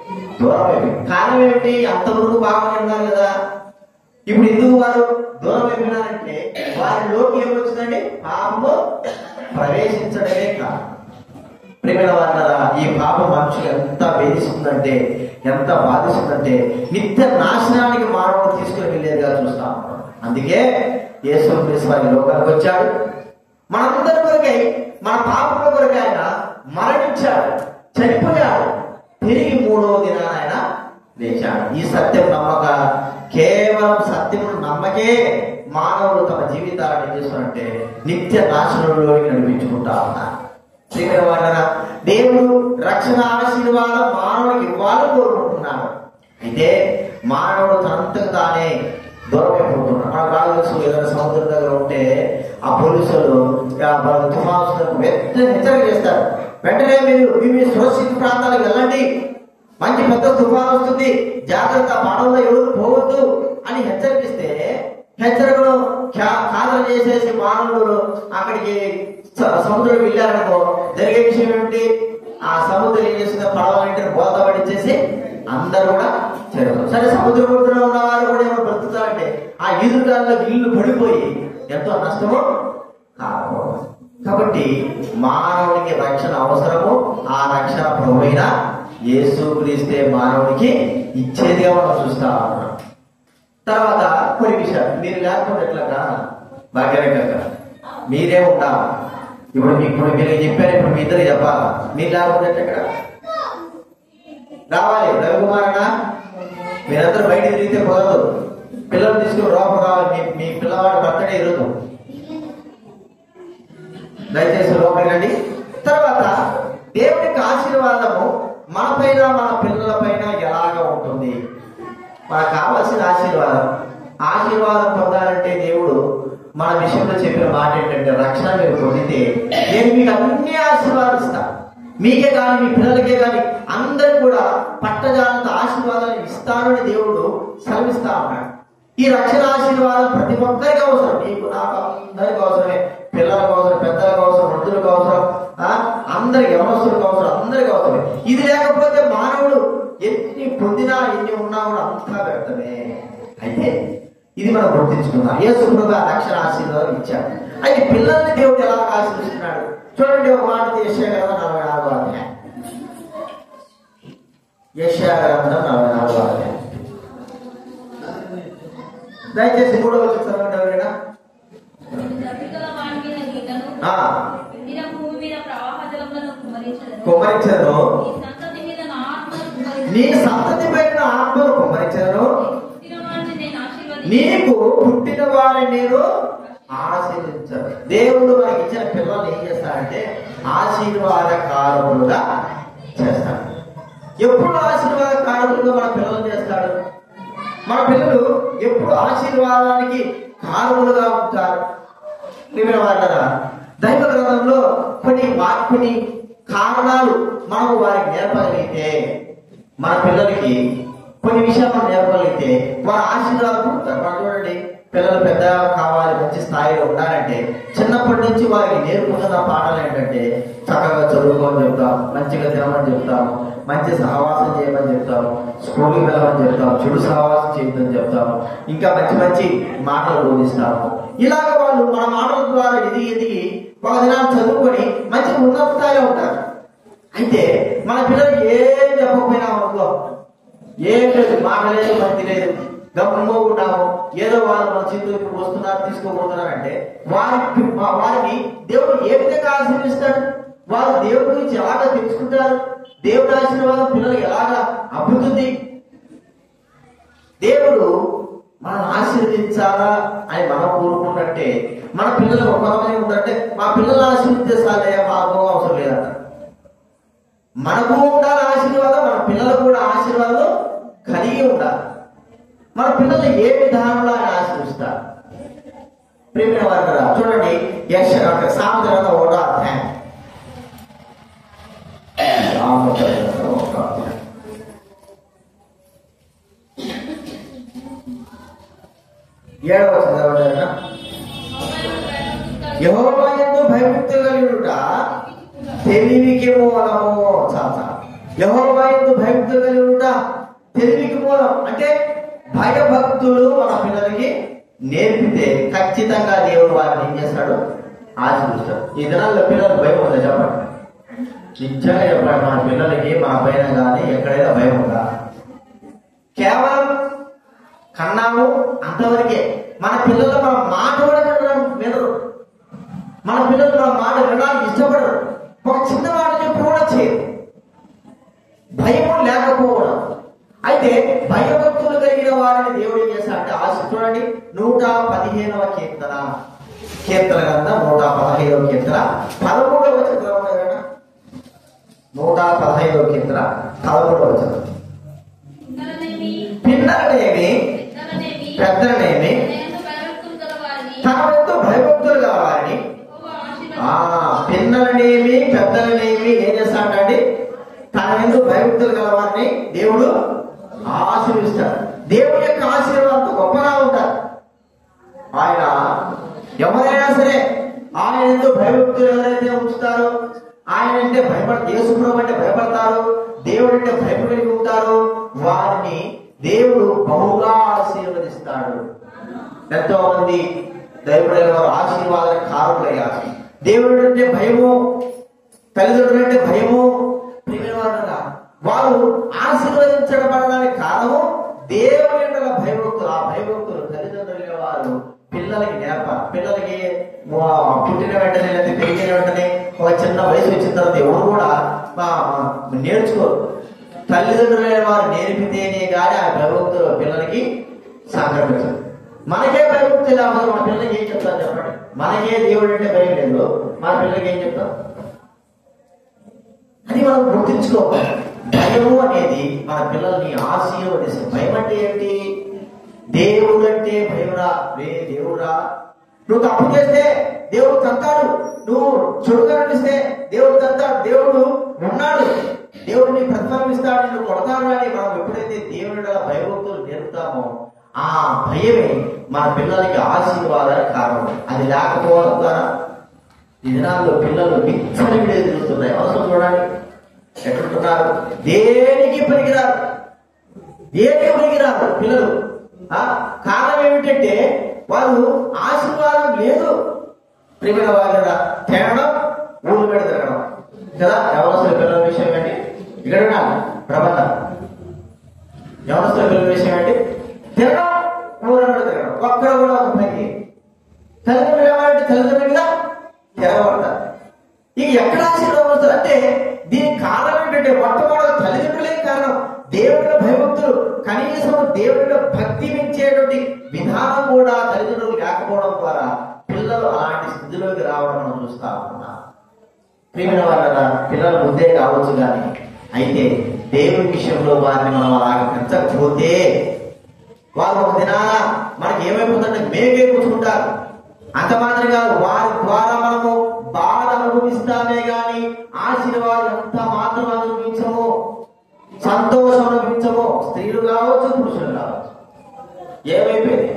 దూరం అయిపోయింది కారణం ఏమిటి అంతవరకు బాగానే ఉన్నారు కదా ఇప్పుడు ఎందుకు వారు దూరం అయిపోయినారంటే వారిలోకి ఏమొచ్చిందండి పాపము ప్రవేశించడమే కాదు ప్రేమైన వారు ఈ పాపం మనుషులు ఎంత వేధిస్తుందంటే ఎంత బాధిస్తుందంటే నిత్య నాశనానికి మానవుడు తీసుకుని వెళ్ళేదిగా చూస్తాం అందుకే యేసు క్రీస్తు వారి లోకానికి వచ్చాడు మనందరి కొరకై మన పాపల కొరకై ఆయన మరణించాడు చనిపోయాడు తిరిగి మూడవ దినాన ఆయన లేచాడు ఈ సత్యం నమ్మక కేవలం సత్యమును నమ్మకే మానవులు తమ జీవితాలను ఏం చేస్తున్నారంటే నిత్య నాశనంలోకి నడిపించుకుంటా ఉన్నారు ప్రియమైన వాళ్ళారా, దేవుడు రక్షణ ఆశీర్వాదం మానవుడికి ఇవ్వాలని కోరుకుంటున్నాడు అయితే మానవుడు తనంతకు తానే దూరమైపోతున్నాడు మన బాగా తెలుసు ఏదైనా సముద్రం దగ్గర ఉంటే ఆ పోలీసులు ఆ వాళ్ళ తుఫాను వస్తున్నప్పుడు వెంటనే హెచ్చరిక చేస్తారు వెంటనే మీరు మీ మీ సురక్షిత ప్రాంతాలకు వెళ్ళండి మంచి పెద్ద తుఫాను వస్తుంది జాగ్రత్త పడవలో ఎవరు పోవద్దు అని హెచ్చరిస్తే హెచ్చరికను కా- ఖాతరు చేసేసి మానవుడు అక్కడికి స- సముద్రం వెళ్ళారనుకో జరిగే విషయం ఏమిటి ఆ సముద్రం ఏం చేస్తుంది పడవలంటే బోత పడిచ్చేసి అందరూ కూడా చేరుతారు సరే సముద్ర ఒడ్డున ఉన్న వారు కూడా ఏమో బ్రతుకుతారంటే ఆ ఈదుగాల్లో ఇల్లు పడిపోయి ఎంతో నష్టము కాదు కాబట్టి మానవునికి రక్షణ అవసరము ఆ రక్షణ ప్రభువైన యేసు క్రీస్తే మానవునికి ఇచ్చేదిగా మనం చూస్తా ఉన్నాం తర్వాత కొన్ని విషయాలు మీరు లేకపోతే ఎట్లాగా భాగ్యరేఖగా మీరే ఉండాలి ఇప్పుడు మీ- ఇప్పుడు మీరు చెప్పారు ఇప్పుడు మీ ఇద్దరు చెప్పాలా మీరు లేకపోతే ఎట్లా రావాలి రవికుమార్ అన్న మీరందరూ బయట తిరిగితే కుదరదు పిల్లలు తీసుకుని లోపల రావాలి మీ మీ పిల్లవాడు బర్త్డే ఈరోజు దయచేసి లోపలికి రండి తర్వాత దేవునికి ఆశీర్వాదము మన పైన మన పిల్లల పైన ఎలాగ ఉంటుంది మనకు కావాల్సిన ఆశీర్వాదం ఆశీర్వాదం పొందాలంటే దేవుడు మన విషయంలో చెప్పిన మాట ఏంటంటే రక్షణ మీరు పొందితే నేను మీకు అన్ని ఆశీర్వాదిస్తా మీకే కానీ మీ పిల్లలకే కానీ అందరు కూడా పట్టజాలంత ఆశీర్వాదాలు ఇస్తానని దేవుడు సెలవిస్తా ఉన్నాడు ఈ రక్షణ ఆశీర్వాదం ప్రతి ఒక్కరికి అవసరం నీకు నాకు అందరికి అవసరమే పిల్లలకు అవసరం పెద్దలకు అవసరం వృద్ధులకు అవసరం ఆ, అందరికి యవనస్తులకు అవసరం అందరికి అవసరమే ఇది లేకపోతే మానవుడు ఎన్ని పొందినా ఎన్ని ఉన్నా కూడా అంతా వ్యర్థమే అయితే ఇది మనం గుర్తించుకుందాం యేసుప్రభు ఆ రక్షణ ఆశీర్వాదం ఇచ్చాడు అయితే పిల్లల్ని దేవుడు ఎలా ఆశీర్వదిస్తున్నాడు చూడండి ఒక మాట యశ్యా గ్రంథం నలభై నాలుగో అధ్యాయం యశ్యా గ్రంథం నలభై నాలుగో అధ్యాయం దయచేసి మూడో వచ్చి చదవండి ఎవరైనా దప్పికల వాడి మీద గీతను, ఆ, ఎండిన భూమి మీద ప్రవాహ జలములను కుమ్మరించెదను. కుమ్మరించను నీ సంతతి మీద నా ఆత్మను కుమ్మరించెదను. నీ సంతతి పైన ఆత్మను కుమ్మరించను పుట్టిన వాడిని నేను ఆశీర్వదించెదను. నీకు పుట్టిన వారిని నేను ఆశీర్వదించాను దేవుడు మనకి ఇచ్చిన పిల్లల్ని ఏం చేస్తాడంటే ఆశీర్వాద కారకులుగా చేస్తాడు ఎప్పుడు ఆశీర్వాద కారకులుగా మన పిల్లలు చేస్తాడు మన పిల్లలు ఎప్పుడు ఆశీర్వాదానికి కారకులుగా ఉంటారు ప్రియమైన వాళ్ళరా దైవ గ్రంథంలో కొన్ని వా- కొన్ని కారణాలు మనం వారికి నేర్పగలిగితే మన పిల్లలకి కొన్ని విషయాలు మనం నేర్పగలిగితే వారు ఆశీర్వాదం పొందుతారు మనం చూడండి పిల్లలు పెద్ద కావాలి మంచి స్థాయిలో ఉండాలంటే చిన్నప్పటి నుంచి వారికి నేర్పుతున్న పాఠాలు ఏంటంటే చక్కగా చదువుకోమని చెప్తాం మంచిగా తినమని చెప్తాము మంచి సహవాసం చేయమని చెప్తాము స్కూల్కి వెళ్ళమని చెప్తాము చెడు సహవాసం చేయొద్దని చెప్తాము ఇంకా మంచి మంచి మాటలు బోధిస్తాము ఇలాగ వాళ్ళు మన మాటల ద్వారా ఎదిగి ఎదిగి ఒక దినాన్ని చదువుకొని మంచి ఉన్నత స్థాయిలో ఉంటారు అయితే మన పిల్లలకి ఏం చెప్పకపోయినా అనుకో ఏం లేదు మాట లేదు మంచి లేదు గమ్మ ఉంటాము ఏదో వాళ్ళు మన చేతులు ఇప్పుడు వస్తున్నారు తీసుకోబోతున్నారు అంటే వారికి వారిని దేవుడు ఏ విధంగా ఆశీర్వదిస్తాడు వారు దేవుడి గురించి ఎలాగ తెలుసుకుంటారు దేవుడి ఆశీర్వాదం పిల్లలకు ఎలాగ అభివృద్ధి దేవుడు మనం ఆశీర్వదించాలా అని మనం కోరుకున్నట్టే మన పిల్లలు ఒకరమే ఉందంటే మా పిల్లలు ఆశీర్వదించే సాలయ్యా మాకు అవసరం లేదంట మనకు ఉండాలి ఆశీర్వాదం మన పిల్లలకు కూడా ఆశీర్వాదం కలిగి ఉండాలి మన పిల్లలు ఏ విధానంలో ఆయన ఆశీర్వదిస్తారు ప్రేమ వారు చూడండి యశ సామగ్రత ఒకటో అధ్యాయం సామగ్రత ఒకటో అధ్యాయం ఏడవ చదవడం యెహోవా యందు భయభక్తి కలిగినట తెలివికి మూలము చాచ యెహోవా యందు భయభక్తి కలిగినట తెలివికి మూలం అంటే భయభక్తులు మన పిల్లలకి నేర్పితే ఖచ్చితంగా దేవుడు వారిని ఏం చేస్తాడు ఆశీర్వదిస్తాడు ఈ దినాల్లో పిల్లలకు భయం ఉందా చెప్పండి నిజంగా చెప్పండి మన పిల్లలకి మన పైన కానీ ఎక్కడైనా భయం ఉందా కేవలం కన్నాము అంతవరకే మన పిల్లలు మన మాట కూడా వినడం వినరు మన పిల్లలు మన మాట వినడానికి ఇష్టపడరు ఒక చిన్న మాట చెప్పి కూడా చేయరు భయము లేకపోవడం అయితే భయభక్తులు కలిగిన వారిని దేవుడు ఏం చేస్తాడంటే ఆశ చూడండి నూట పదిహేనవ కీర్తన కీర్తన గ్రంథం నూట పదహైదవ కీర్తన పదమూడవ వచనం ఉంది కదా నూట పదహైదవ కీర్తన పదమూడవ వచనం పిల్లలనేమి పిల్లలనేమి పెద్దలనేమి పెద్దలనేమి నేను భయభక్తులు గల వారిని తన ఎంతో భయభక్తులు కావాలని యెహోవా ఆ ఆశీర్వదించును. పిల్లలనేమి పెద్దలనేమి ఏం చేస్తాడండి తన ఎందుకు భయభక్తులు గలవారిని దేవుడు ఆశీర్విస్తాడు దేవుడి యొక్క ఆశీర్వాదంతో గొప్పగా ఉంటారు ఆయన ఎవరైనా సరే ఆయన ఎందుకు భయభక్తులు ఎవరైతే ఉంచుతారో ఆయన అంటే భయపడ యేసుప్రభు అంటే భయపడతారు దేవుడు అంటే భయపడి ఉంటారు వారిని దేవుడు బహుగా ఆశీర్వదిస్తాడు ఎంతో మంది దైవుడైన వారు ఆశీర్వాదానికి కారులయ్యారు దేవుడు అంటే భయము తల్లిదండ్రులు అంటే భయము ప్రియమైన వారుగా వారు ఆశీర్వదించబడడానికి కారణము దేవుని యొక్క భయభక్తులు ఆ భయభక్తులు తల్లిదండ్రుల వారు పిల్లలకి నేర్పాలి పిల్లలకి వా- పుట్టిన వెంటనే లేదా పెరిగిన వెంటనే ఒక చిన్న వయసు వచ్చిన తర్వాత ఎవరు కూడా ఆ, నేర్చుకోరు తల్లిదండ్రులైన వారు నేర్పితేనే కానీ ఆ భయభక్తులు పిల్లలకి సంక్రమించదు మనకే భయభక్తి లేకపోతే మన పిల్లలకి ఏం చెప్తారు చెప్పండి మనకే దేవుడు అంటే భయం లేదు మన పిల్లలకి ఏం చెప్తాం అది మనం గుర్తించుకోవాలి భయము అనేది మన పిల్లల్ని ఆశీర్వదిస్తుంది భయం అంటే ఏంటి దేవుడు అంటే భయమురా రే దేవుడా నువ్వు తప్పు చేస్తే దేవుడు తంతాడు నువ్వు చెడుగా నడిస్తే దేవుడు తంతాడు దేవుడు ఉన్నాడు దేవుడిని ప్రతిఫలమిస్తాడు నువ్వు కొడతాడు అని మనం ఎప్పుడైతే దేవుడి భయభక్తులు నేర్పుతామో ఆ భయమే మన పిల్లలకి ఆశీర్వాదానికి కారణం అది లేకపోవడం ద్వారా ఈ దినాల్లో పిల్లలు మిచ్చని తిరుగుతున్నాయి అవసరం చూడండి ఎట్లుంటున్నారు దేనికి పనికిరారు దేనికి పనికిరారు పిల్లలు ఆ కారణం ఏమిటంటే వారు ఆశీర్వాదం లేదు ప్రియమైన వారు తినడం ఊరు మీద తిరగడం కదా ఎవరొస్తారు పిల్లల విషయం ఏంటి ఇక్కడ ఉన్నారు ప్రబంధం ఎవరొస్తారు పిల్లల విషయం ఏంటి తినడం ఊరు మీద తిరగడం ఒక్కడ కూడా ఒక పని తల్లిదండ్రులు ఏమంటే తల్లిదండ్రులుగా తెరవబడతారు ఇక ఎక్కడ ఆశీర్వాదం వస్తారు అంటే దీనికి కారణం ఏంటంటే మొట్టమొదటి తల్లిదండ్రులే కారణం దేవుడి భయభక్తులు కనీసం దేవుడి భక్తి పెంచేటువంటి విధానం కూడా తల్లిదండ్రులు లేకపోవడం ద్వారా పిల్లలు అలాంటి స్థితిలోకి రావడం మనం చూస్తా ఉన్నాం ప్రియమైన వాళ్ళ పిల్లలు ముందే కావచ్చు కానీ అయితే దేవుడి విషయంలో వారిని మనం అలాగ పెంచకపోతే వారు ఒక దినాన మనకి ఏమైపోతుందంటే మేకైపోతుంటారు అంత మాదిరిగా వారి ద్వారా మనము బాధ అనుభవిస్తామే గాని ఆశీర్వాదం ఎంత మాత్రం అనుభవించము సంతోషం అనుభవించము స్త్రీలు కావచ్చు పురుషులు కావచ్చు ఏమైపోయింది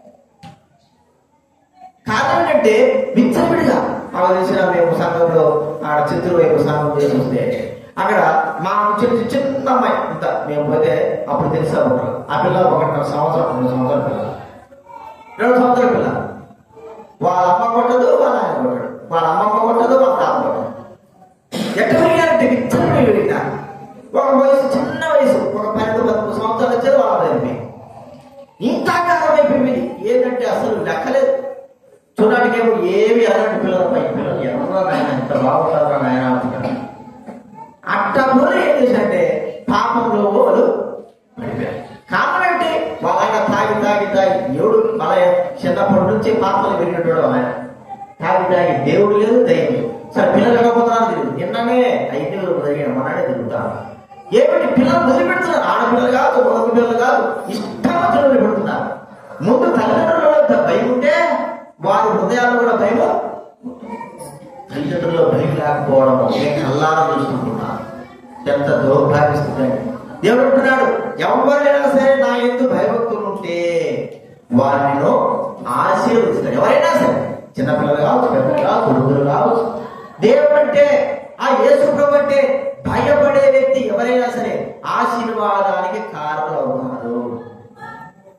కారణం ఏంటంటే విచ్చలవిడిగా మాకు తెలిసిన మేము సంఘంలో ఆడ చిత్తూరు వైపు సంఘం చేసి వస్తే అక్కడ మా చిన్న చిన్న అమ్మాయి ఇంత మేము పోతే అప్పుడు తెలుసా ఒకరు. ఆ పిల్ల ఒకటిన్నర సంవత్సరం రెండు సంవత్సరాల పిల్ల రెండు సంవత్సరాల పిల్ల వాళ్ళ అమ్మ కొట్టదు వాళ్ళ ఆయన కొట్టడు వాళ్ళ అమ్మమ్మ కొట్టదు వాళ్ళ తాత కొట్టదు ఎక్కడ పెరిగారంటే విచ్చలవిడి పెరిగినా ఒక వయసు చిన్న వయసు ఒక పన్నెండు పదమూడు సంవత్సరాలు వచ్చారు వాళ్ళ అయిపోయింది ఇంకా కాలం అయిపోయింది ఏంటంటే అసలు లెక్కలేదు చూడడానికి ఏమో ఏమి అలాంటి పిల్లలు పై పిల్లలు ఎవరో నాయన ఎంత బాగుంటారో నాయన అనుకుంటారు అట్టప్పుడు ఏం చేశారంటే పాపంలో వాళ్ళు పడిపోయారు కారణం ఏంటి వాళ్ళ ఆయన తాగి తాగి తాగి దేవుడు మన చిన్నప్పటి నుంచి పాపలు విరిగినట్టు ఆయన తాగి తాగి దేవుడు లేదు దయ్యం లేదు సరే పిల్లలు ఎక్కకపోతున్నారు తెలియదు నిన్ననే ఐదు జరిగిన మననే తిరుగుతారు ఏమిటి పిల్లలు వదిలిపెడుతున్నారు ఆడపిల్లలు కాదు మగ పిల్లలు కాదు ఇష్టం వచ్చిన వదిలిపెడుతున్నారు ముందు తల్లిదండ్రులలో ఇంత భయం ఉంటే వారి హృదయాల్లో కూడా భయం తల్లిదండ్రుల్లో భయం లేకపోవడం నేను కల్లారా చూసుకుంటున్నాను ఎంత దౌర్భాగ్యస్తుంది దేవుడు అంటున్నాడు ఎవరైనా సరే నా ఎందు భయభక్తులు ఉంటే వారిని ఆశీర్వదిస్తాడు ఎవరైనా సరే చిన్నపిల్లలు కావచ్చు పెద్దలు కావచ్చు కొడుకులు కావచ్చు దేవుడు అంటే ఆ యేసు ప్రభు అంటే భయపడే వ్యక్తి ఎవరైనా సరే ఆశీర్వాదానికి కారణం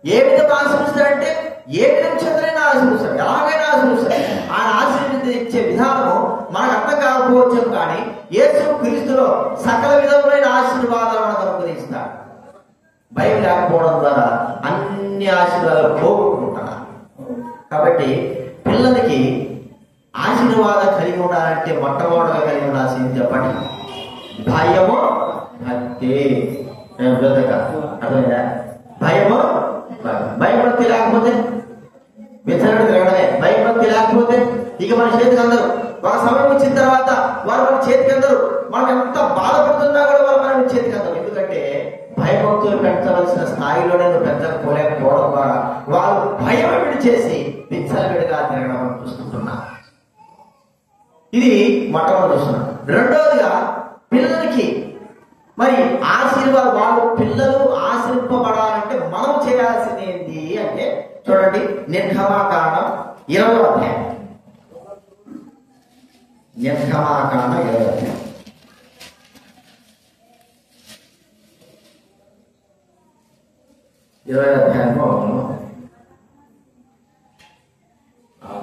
ఏ విధంగా ఆశీర్వదిస్తాడంటే ఏ విధంగా చేతనైనా ఆశీర్వదిస్తాడు ఎలాగైనా ఆశీర్వదిస్తాడు ఆయన ఆశీర్వదించే విధానము మనకు అర్థం కాకపోవచ్చు కానీ యేసు క్రీస్తులో సకల విధములైన ఆశీర్వాదాలు మనకు అనుగ్రహిస్తాడు భయం లేకపోవడం ద్వారా అన్ని ఆశీర్వాదాలు పోగొట్టుకుంటున్నారు కాబట్టి పిల్లలకి ఆశీర్వాదం కలిగి ఉండాలంటే మొట్టమొదటిగా కలిగి ఉండాల్సింది చెప్పండి భయము భక్తి నేను బ్రతక అర్థమైందా భయము భక్తి. భయభక్తి లేకపోతే విచారణ తిరగడమే భయభక్తి లేకపోతే ఇక మన చేతికి అందరు ఒక సమయం వచ్చిన తర్వాత వారు మన చేతికి అందరు మనం ఎంత బాధపడుతున్నా కూడా వారు మన చేతికి అందరు ఎందుకంటే భయభక్తులు పెంచవలసిన స్థాయిలోనే నువ్వు పెంచకపోలేకపోవడం ద్వారా వారు భయం విడిచేసి విచ్చలవిడిగా తిరగడం మనం చూస్తుంటున్నాం ఇది మొట్టమొదటి చూస్తున్నాం రెండవదిగా పిల్లలకి మరి ఆశీర్వాదం వాళ్ళు పిల్లలు ఆశీర్వపడాలంటే మనం చేయాల్సింది ఏంటి అంటే చూడండి నిర్గమాకాండం ఇరవై అధ్యాయం నిర్గమాకాండం ఇరవై అధ్యాయం ఇరవై అధ్యాయంలో ఆ,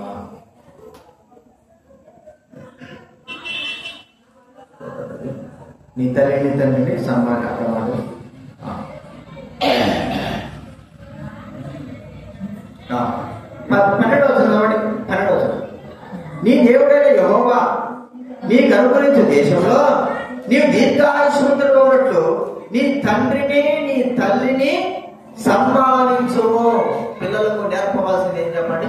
నీ తల్లి నీ తండ్రిని సన్మాన ప్రమాదం ఆ. ఆ. ప- పన్నెండవ వచనం కాబట్టి పన్నెండవ వచనం నీ దేవుడైన యహోవా నీకు అనుగ్రహించే దేశంలో నీవు దీర్ఘాయుష్మంతుడు ఉన్నట్లు నీ తండ్రిని నీ తల్లిని సన్మానించుము పిల్లలకు నేర్పవలసింది ఏం చెప్పండి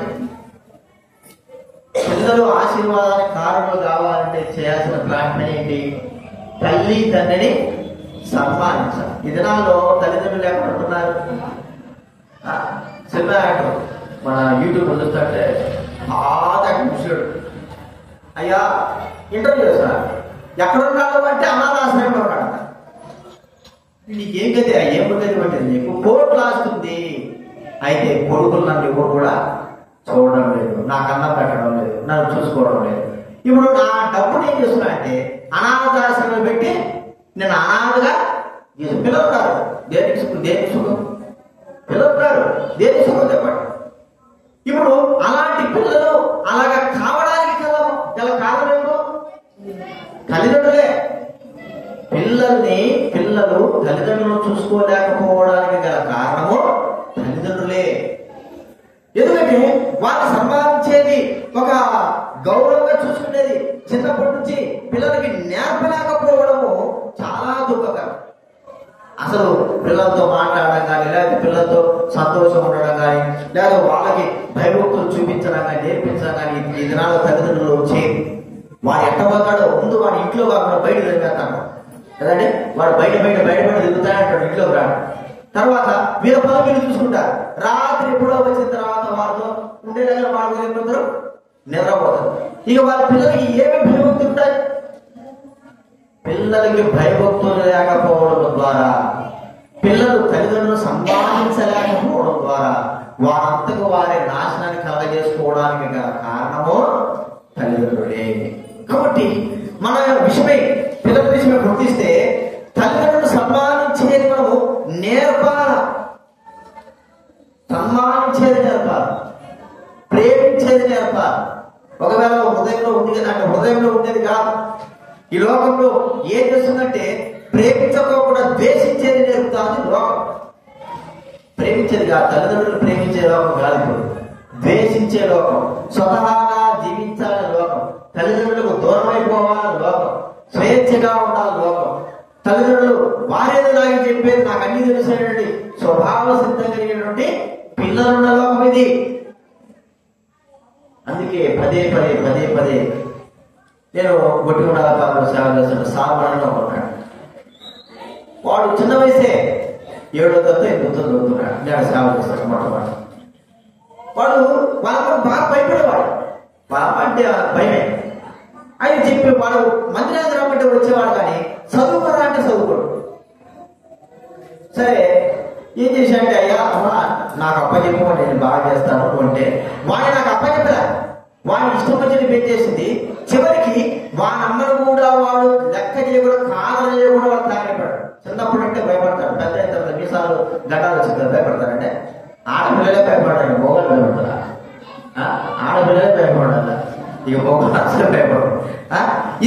పిల్లలు ఆశీర్వాదానికి కారణాలు కావాలంటే చేయాల్సిన ప్రార్థన ఏంటి తల్లి తండ్రిని సన్మానించాలి ఈ దినాల్లో తల్లిదండ్రులు ఎక్కడుంటున్నారు ఆ, సినిమా యాక్టర్ మన యూట్యూబ్ చూస్తుంటే బాగా ముసలుడు అయ్యా ఇంటర్వ్యూ చేస్తున్నా ఎక్కడున్నాడు అంటే అనాథాశ్రయంలో ఉన్నాడు నీకేం గతి ఏం గతి పట్టింది నీకు కోర్టు లాస్తుంది అయితే కొడుకులు నన్ను ఎవరు కూడా చూడడం లేదు నాకు అన్నం పెట్టడం లేదు నన్ను చూసుకోవడం లేదు ఇప్పుడు నా డబ్బుని ఏం చేస్తున్నా అంటే అనాథాశ్రమంలో పెట్టి నేను అనాథగా చేసి పిల్లలు కాదు దేనికి సుఖం దేనికి సుఖం పిల్లలు కాదు దేనికి సుఖం చెప్పండి ఇప్పుడు అలాంటి పిల్లలు అలాగా కావడానికి గల గల కారణం ఏమిటో తల్లిదండ్రులే పిల్లల్ని పిల్లలు తల్లిదండ్రులను చూసుకోలేకపోవడానికి గల కారణము తల్లిదండ్రులే ఎందుకంటే వాళ్ళు సంపాదించేది ఒక గౌరవంగా చూసుకునేది చిన్నప్పటి నుంచి పిల్లలకి నేర్పలేకపోవడము చాలా దుఃఖకరం అసలు పిల్లలతో మాట్లాడడం కానీ లేదా పిల్లలతో సంతోషం ఉండడం కానీ లేదా వాళ్ళకి భయభక్తులు చూపించడం కానీ నేర్పించడం కానీ ఈ దినాల తల్లిదండ్రులు చేయరు వాడు ఎట్ట పోతాడో ముందు వాడి ఇంట్లో కాకుండా బయట తిరిగేస్తాడు కదండి వాడు బయట బయట బయట బయట తిరుగుతాడంటాడు ఇంట్లోకి రాడు తర్వాత వీళ్ళ పనులు వీళ్ళు చూసుకుంటారు రాత్రి ఎప్పుడో వచ్చిన తర్వాత వాళ్ళతో ఉండే దగ్గర వాళ్ళు ఏమైపోతారు నిద్రపోతారు ఇక వాళ్ళ పిల్లలకి ఏమేమి భయభక్తులు ఉంటాయి పిల్లలకి భయభక్తులు లేకపోవడం ద్వారా పిల్లలు తల్లిదండ్రులు సంపాదించలేకపోవడం ద్వారా వారంతకు వారి నాశనాన్ని కలగజేసుకోవడానికి గల కారణము తల్లిదండ్రులే కాబట్టి మన విషయమై పిల్లల విషయమై గుర్తిస్తే తల్లిదండ్రులు సన్మానించేది మనము నేర్పాల సన్మానించేది నేర్పాలి ప్రేమించేది నేర్పాలి ఒకవేళ హృదయంలో ఉంది కదా అంటే హృదయంలో ఉండేది కాదు ఈ లోకంలో ఏం చేస్తుందంటే ప్రేమించకోకుండా ద్వేషించేది నేర్పుతుంది లోకం ప్రేమించేది కాదు తల్లిదండ్రులు ప్రేమించే లోకం కాదు ఇప్పుడు ద్వేషించే లోకం స్వతహాగా జీవించాలని లోకం తల్లిదండ్రులకు దూరం అయిపోవాలని లోకం స్వేచ్ఛగా ఉండాలి లోకం తల్లిదండ్రులు వారేది నాకు చెప్పేది నాకు అన్ని తెలిసినటువంటి స్వభావ సిద్ధం కలిగినటువంటి పిల్లలున్న లోకం ఇది అందుకే పదే పదే పదే పదే నేను గొట్టిగుండాల కాలంలో సేవ చేస్తున్న సామాన్యంగా ఉన్నాడు వాడు చిన్న వయసే ఏడో తరగతి ఎనిమిదో చదువుతున్నాడు నేను సేవ చేస్తాను మొట్టమొదటి వాడు వాళ్ళకు బాగా భయపడేవాడు పాప అంటే భయమే ఆయన చెప్పి వాడు మందిరానికి రమ్మంటే వచ్చేవాడు కానీ చదువుకోరా అంటే చదువుకోడు సరే ఏం చేశాడంటే అయ్యా అమ్మా నాకు అప్పచెప్పు నేను బాగా చేస్తాను అంటే వాడిని నాకు అప్పచెప్పలే వాడిని ఇష్టం వచ్చిన పెట్టేసింది చివరికి వాని అమ్మను కూడా వాడు లెక్క చేయకుండా కాలం చేయకుండా వాడు తాగేపాడు చిన్నప్పుడు అంటే భయపడతాడు పెద్ద అయిన తర్వాత మీసాలు గడ్డాలు వచ్చిన తర్వాత భయపడతాడంటే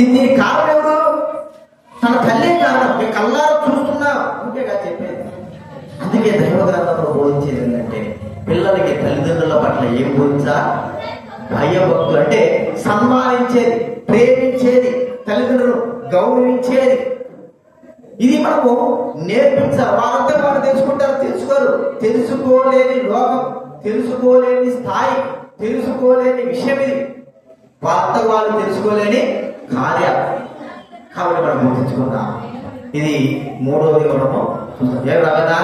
దీని దీనికి కారణం ఎవరు తన తల్లే కారణం మీ కళ్ళారా చూస్తున్నా అంతేగా చెప్పేది అందుకే దైవ గ్రంథంలో బోధించేది ఏంటంటే పిల్లలకి తల్లిదండ్రుల పట్ల ఏం బోధించా భయభక్తులు అంటే సన్మానించేది ప్రేమించేది తల్లిదండ్రులు గౌరవించేది ఇది మనము నేర్పించాలి వారంతా వారు తెలుసుకుంటారు తెలుసుకోరు తెలుసుకోలేని లోకం తెలుసుకోలేని స్థాయి తెలుసుకోలేని విషయం ఇది వార్త వాళ్ళు తెలుసుకోలేని కార్యం కాబట్టి మనం గుర్తించుకుందాం ఇది మూడవది మనము చూస్తాం ఏ రాగదా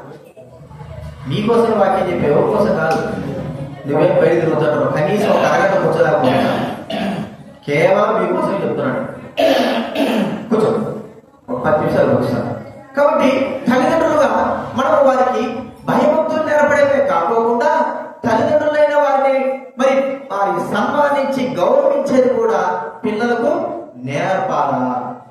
మీకోసం వాక్యం చెప్పే ఎవరి కోసం కాదు నువ్వేం బయట తిరుగుతున్నావు కనీసం ఒక అరగంట కూర్చోలేకపోతున్నా కేవలం మీకోసం చెప్తున్నాడు కూర్చో ఒక పది నిమిషాలు కూర్చున్నాను కాబట్టి తల్లిదండ్రులుగా మనం వారికి భయభక్తులు నేర్పడమే కాకోకుండా తల్లిదండ్రులైన వారిని మరి వారి సన్మానించి గౌరవించేది కూడా పిల్లలకు నేర్పాలా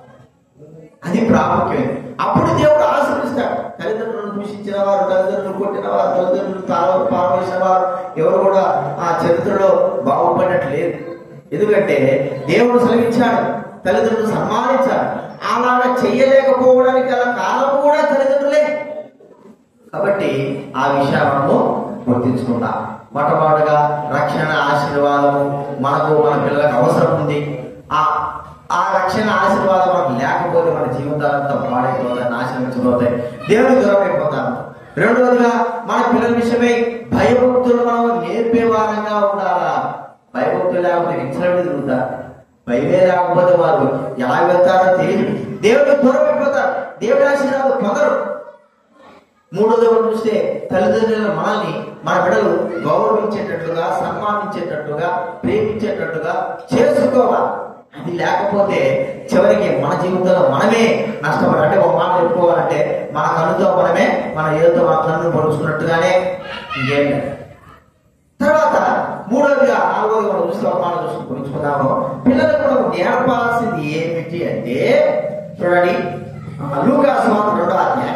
అది ప్రాముఖ్యం అప్పుడు దేవుడు ఆశ్రమిస్తాడు తల్లిదండ్రులను దూషించిన వారు తల్లిదండ్రులు కొట్టిన వారు తల్లిదండ్రులు తాళ పారవేసిన వారు ఎవరు కూడా ఆ చరిత్రలో బాగుపడినట్లేదు ఎందుకంటే దేవుడు సెలవించాడు తల్లిదండ్రులు సన్మానించాడు అలాగా చెయ్యలేకపోవడానికి గల కారణం కూడా తల్లిదండ్రులే కాబట్టి ఆ విషయాలను గుర్తించుకుందాం మొట్టమొదటిగా రక్షణ ఆశీర్వాదము మనకు మన పిల్లలకు అవసరం ఉంది ఆ ఆ రక్షణ ఆశీర్వాదం మనకు లేకపోతే మన జీవితాలంతా పాడైపోతాయి నాశనమించిపోతాయి దేవుని దూరం అయిపోతాము రెండవదిగా మన పిల్లల విషయమై భయభక్తులు మనం నేర్పే వారంగా ఉండాలా భయభక్తులు లేకపోతే విచ్చలవిడి తిరుగుతారు భయమే లేకపోతే వారు ఎలా వెళ్తారో తెలియదు దేవుడికి దూరం అయిపోతారు దేవుడి ఆశీర్వాదం పొందరు మూడోది మనం చూస్తే తల్లిదండ్రుల మనల్ని మన బిడ్డలు గౌరవించేటట్లుగా సన్మానించేటట్లుగా ప్రేమించేటట్లుగా చేసుకోవాలి అది లేకపోతే చివరికి మన జీవితంలో మనమే నష్టపడి అంటే ఒక మాట చెప్పుకోవాలంటే మన కనుతో మనమే మన ఏదో మన కన్ను పొడుచుకున్నట్టుగానే ఇంకేం లేదు. తర్వాత మూడోదిగా నాలుగోది మనం చూస్తే ఒక మాట చూసి గురించుకున్నాము పిల్లలకు మనం నేర్పాల్సింది ఏమిటి అంటే చూడండి ఆ, లూకా సువార్త రెండో అధ్యాయం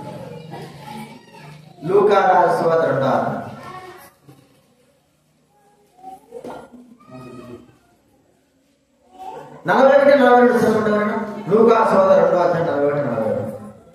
లూకా రాజు సువార్త రెండో అధ్యాయం నలభై ఒకటి నలభై రెండు చదవండి లూకా సోదరు రెండో అధ్యాయం నలభై ఒకటి నలభై రెండు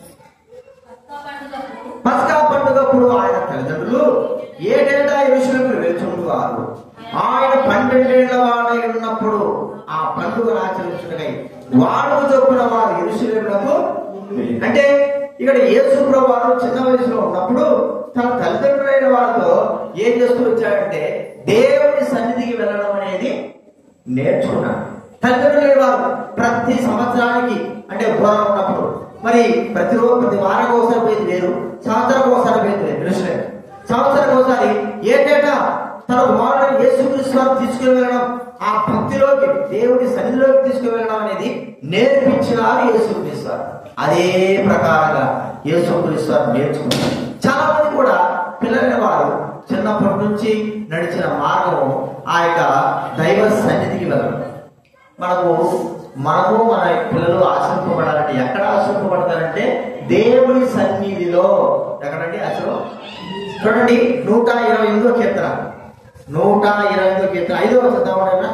పస్కా పస్కా పండుగకు పండుగప్పుడు ఆయన తల్లిదండ్రులు ఏటేటా ఎరుసలేముకు వెళ్తుంటారు ఆయన పన్నెండేళ్ల వాడై ఉన్నప్పుడు ఆ పండుగను ఆచరించుటకై వాడుకు చొప్పున వారు ఎరుసలేములకు అంటే ఇక్కడ యేసు ప్రభు వారు చిన్న వయసులో ఉన్నప్పుడు తన తల్లిదండ్రులైన వారితో ఏం చేస్తూ వచ్చాడంటే దేవుని సన్నిధికి వెళ్ళడం అనేది నేర్చుకున్నాడు తల్లిదండ్రులైన వారు ప్రతి సంవత్సరానికి అంటే బుధవారం ఉన్నప్పుడు మరి ప్రతిరోజు ప్రతి వారం ఒకసారి పోయేది వేరు సంవత్సరం ఒకసారి పోయేది వేరు ఎరుసలేం సంవత్సరం ఒకసారి ఏటేటా తన కుమారుడు యేసుక్రీస్తు వారు తీసుకుని వెళ్ళడం ఆ భక్తిలోకి దేవుడి సన్నిధిలోకి తీసుకుని వెళ్ళడం అనేది నేర్పించినారు యేసుక్రీస్తు వారు అదే ప్రకారంగా యేసుక్రీస్తు వారు నేర్చుకున్నారు చాలా మంది కూడా పిల్లలైన వారు చిన్నప్పటి నుంచి నడిచిన మార్గము ఆ యొక్క దైవ సన్నిధికి వెళ్ళడం మనము మనము మన పిల్లలు ఆశ్రయింపబడాలంటే ఎక్కడ ఆశ్రయింపబడతారంటే దేవుని సన్నిధిలో ఎక్కడండి అసలు చూడండి నూట ఇరవై ఎనిమిదో కీర్తన నూట ఇరవై ఎనిమిదో కీర్తన ఐదో చదువుతామన్నా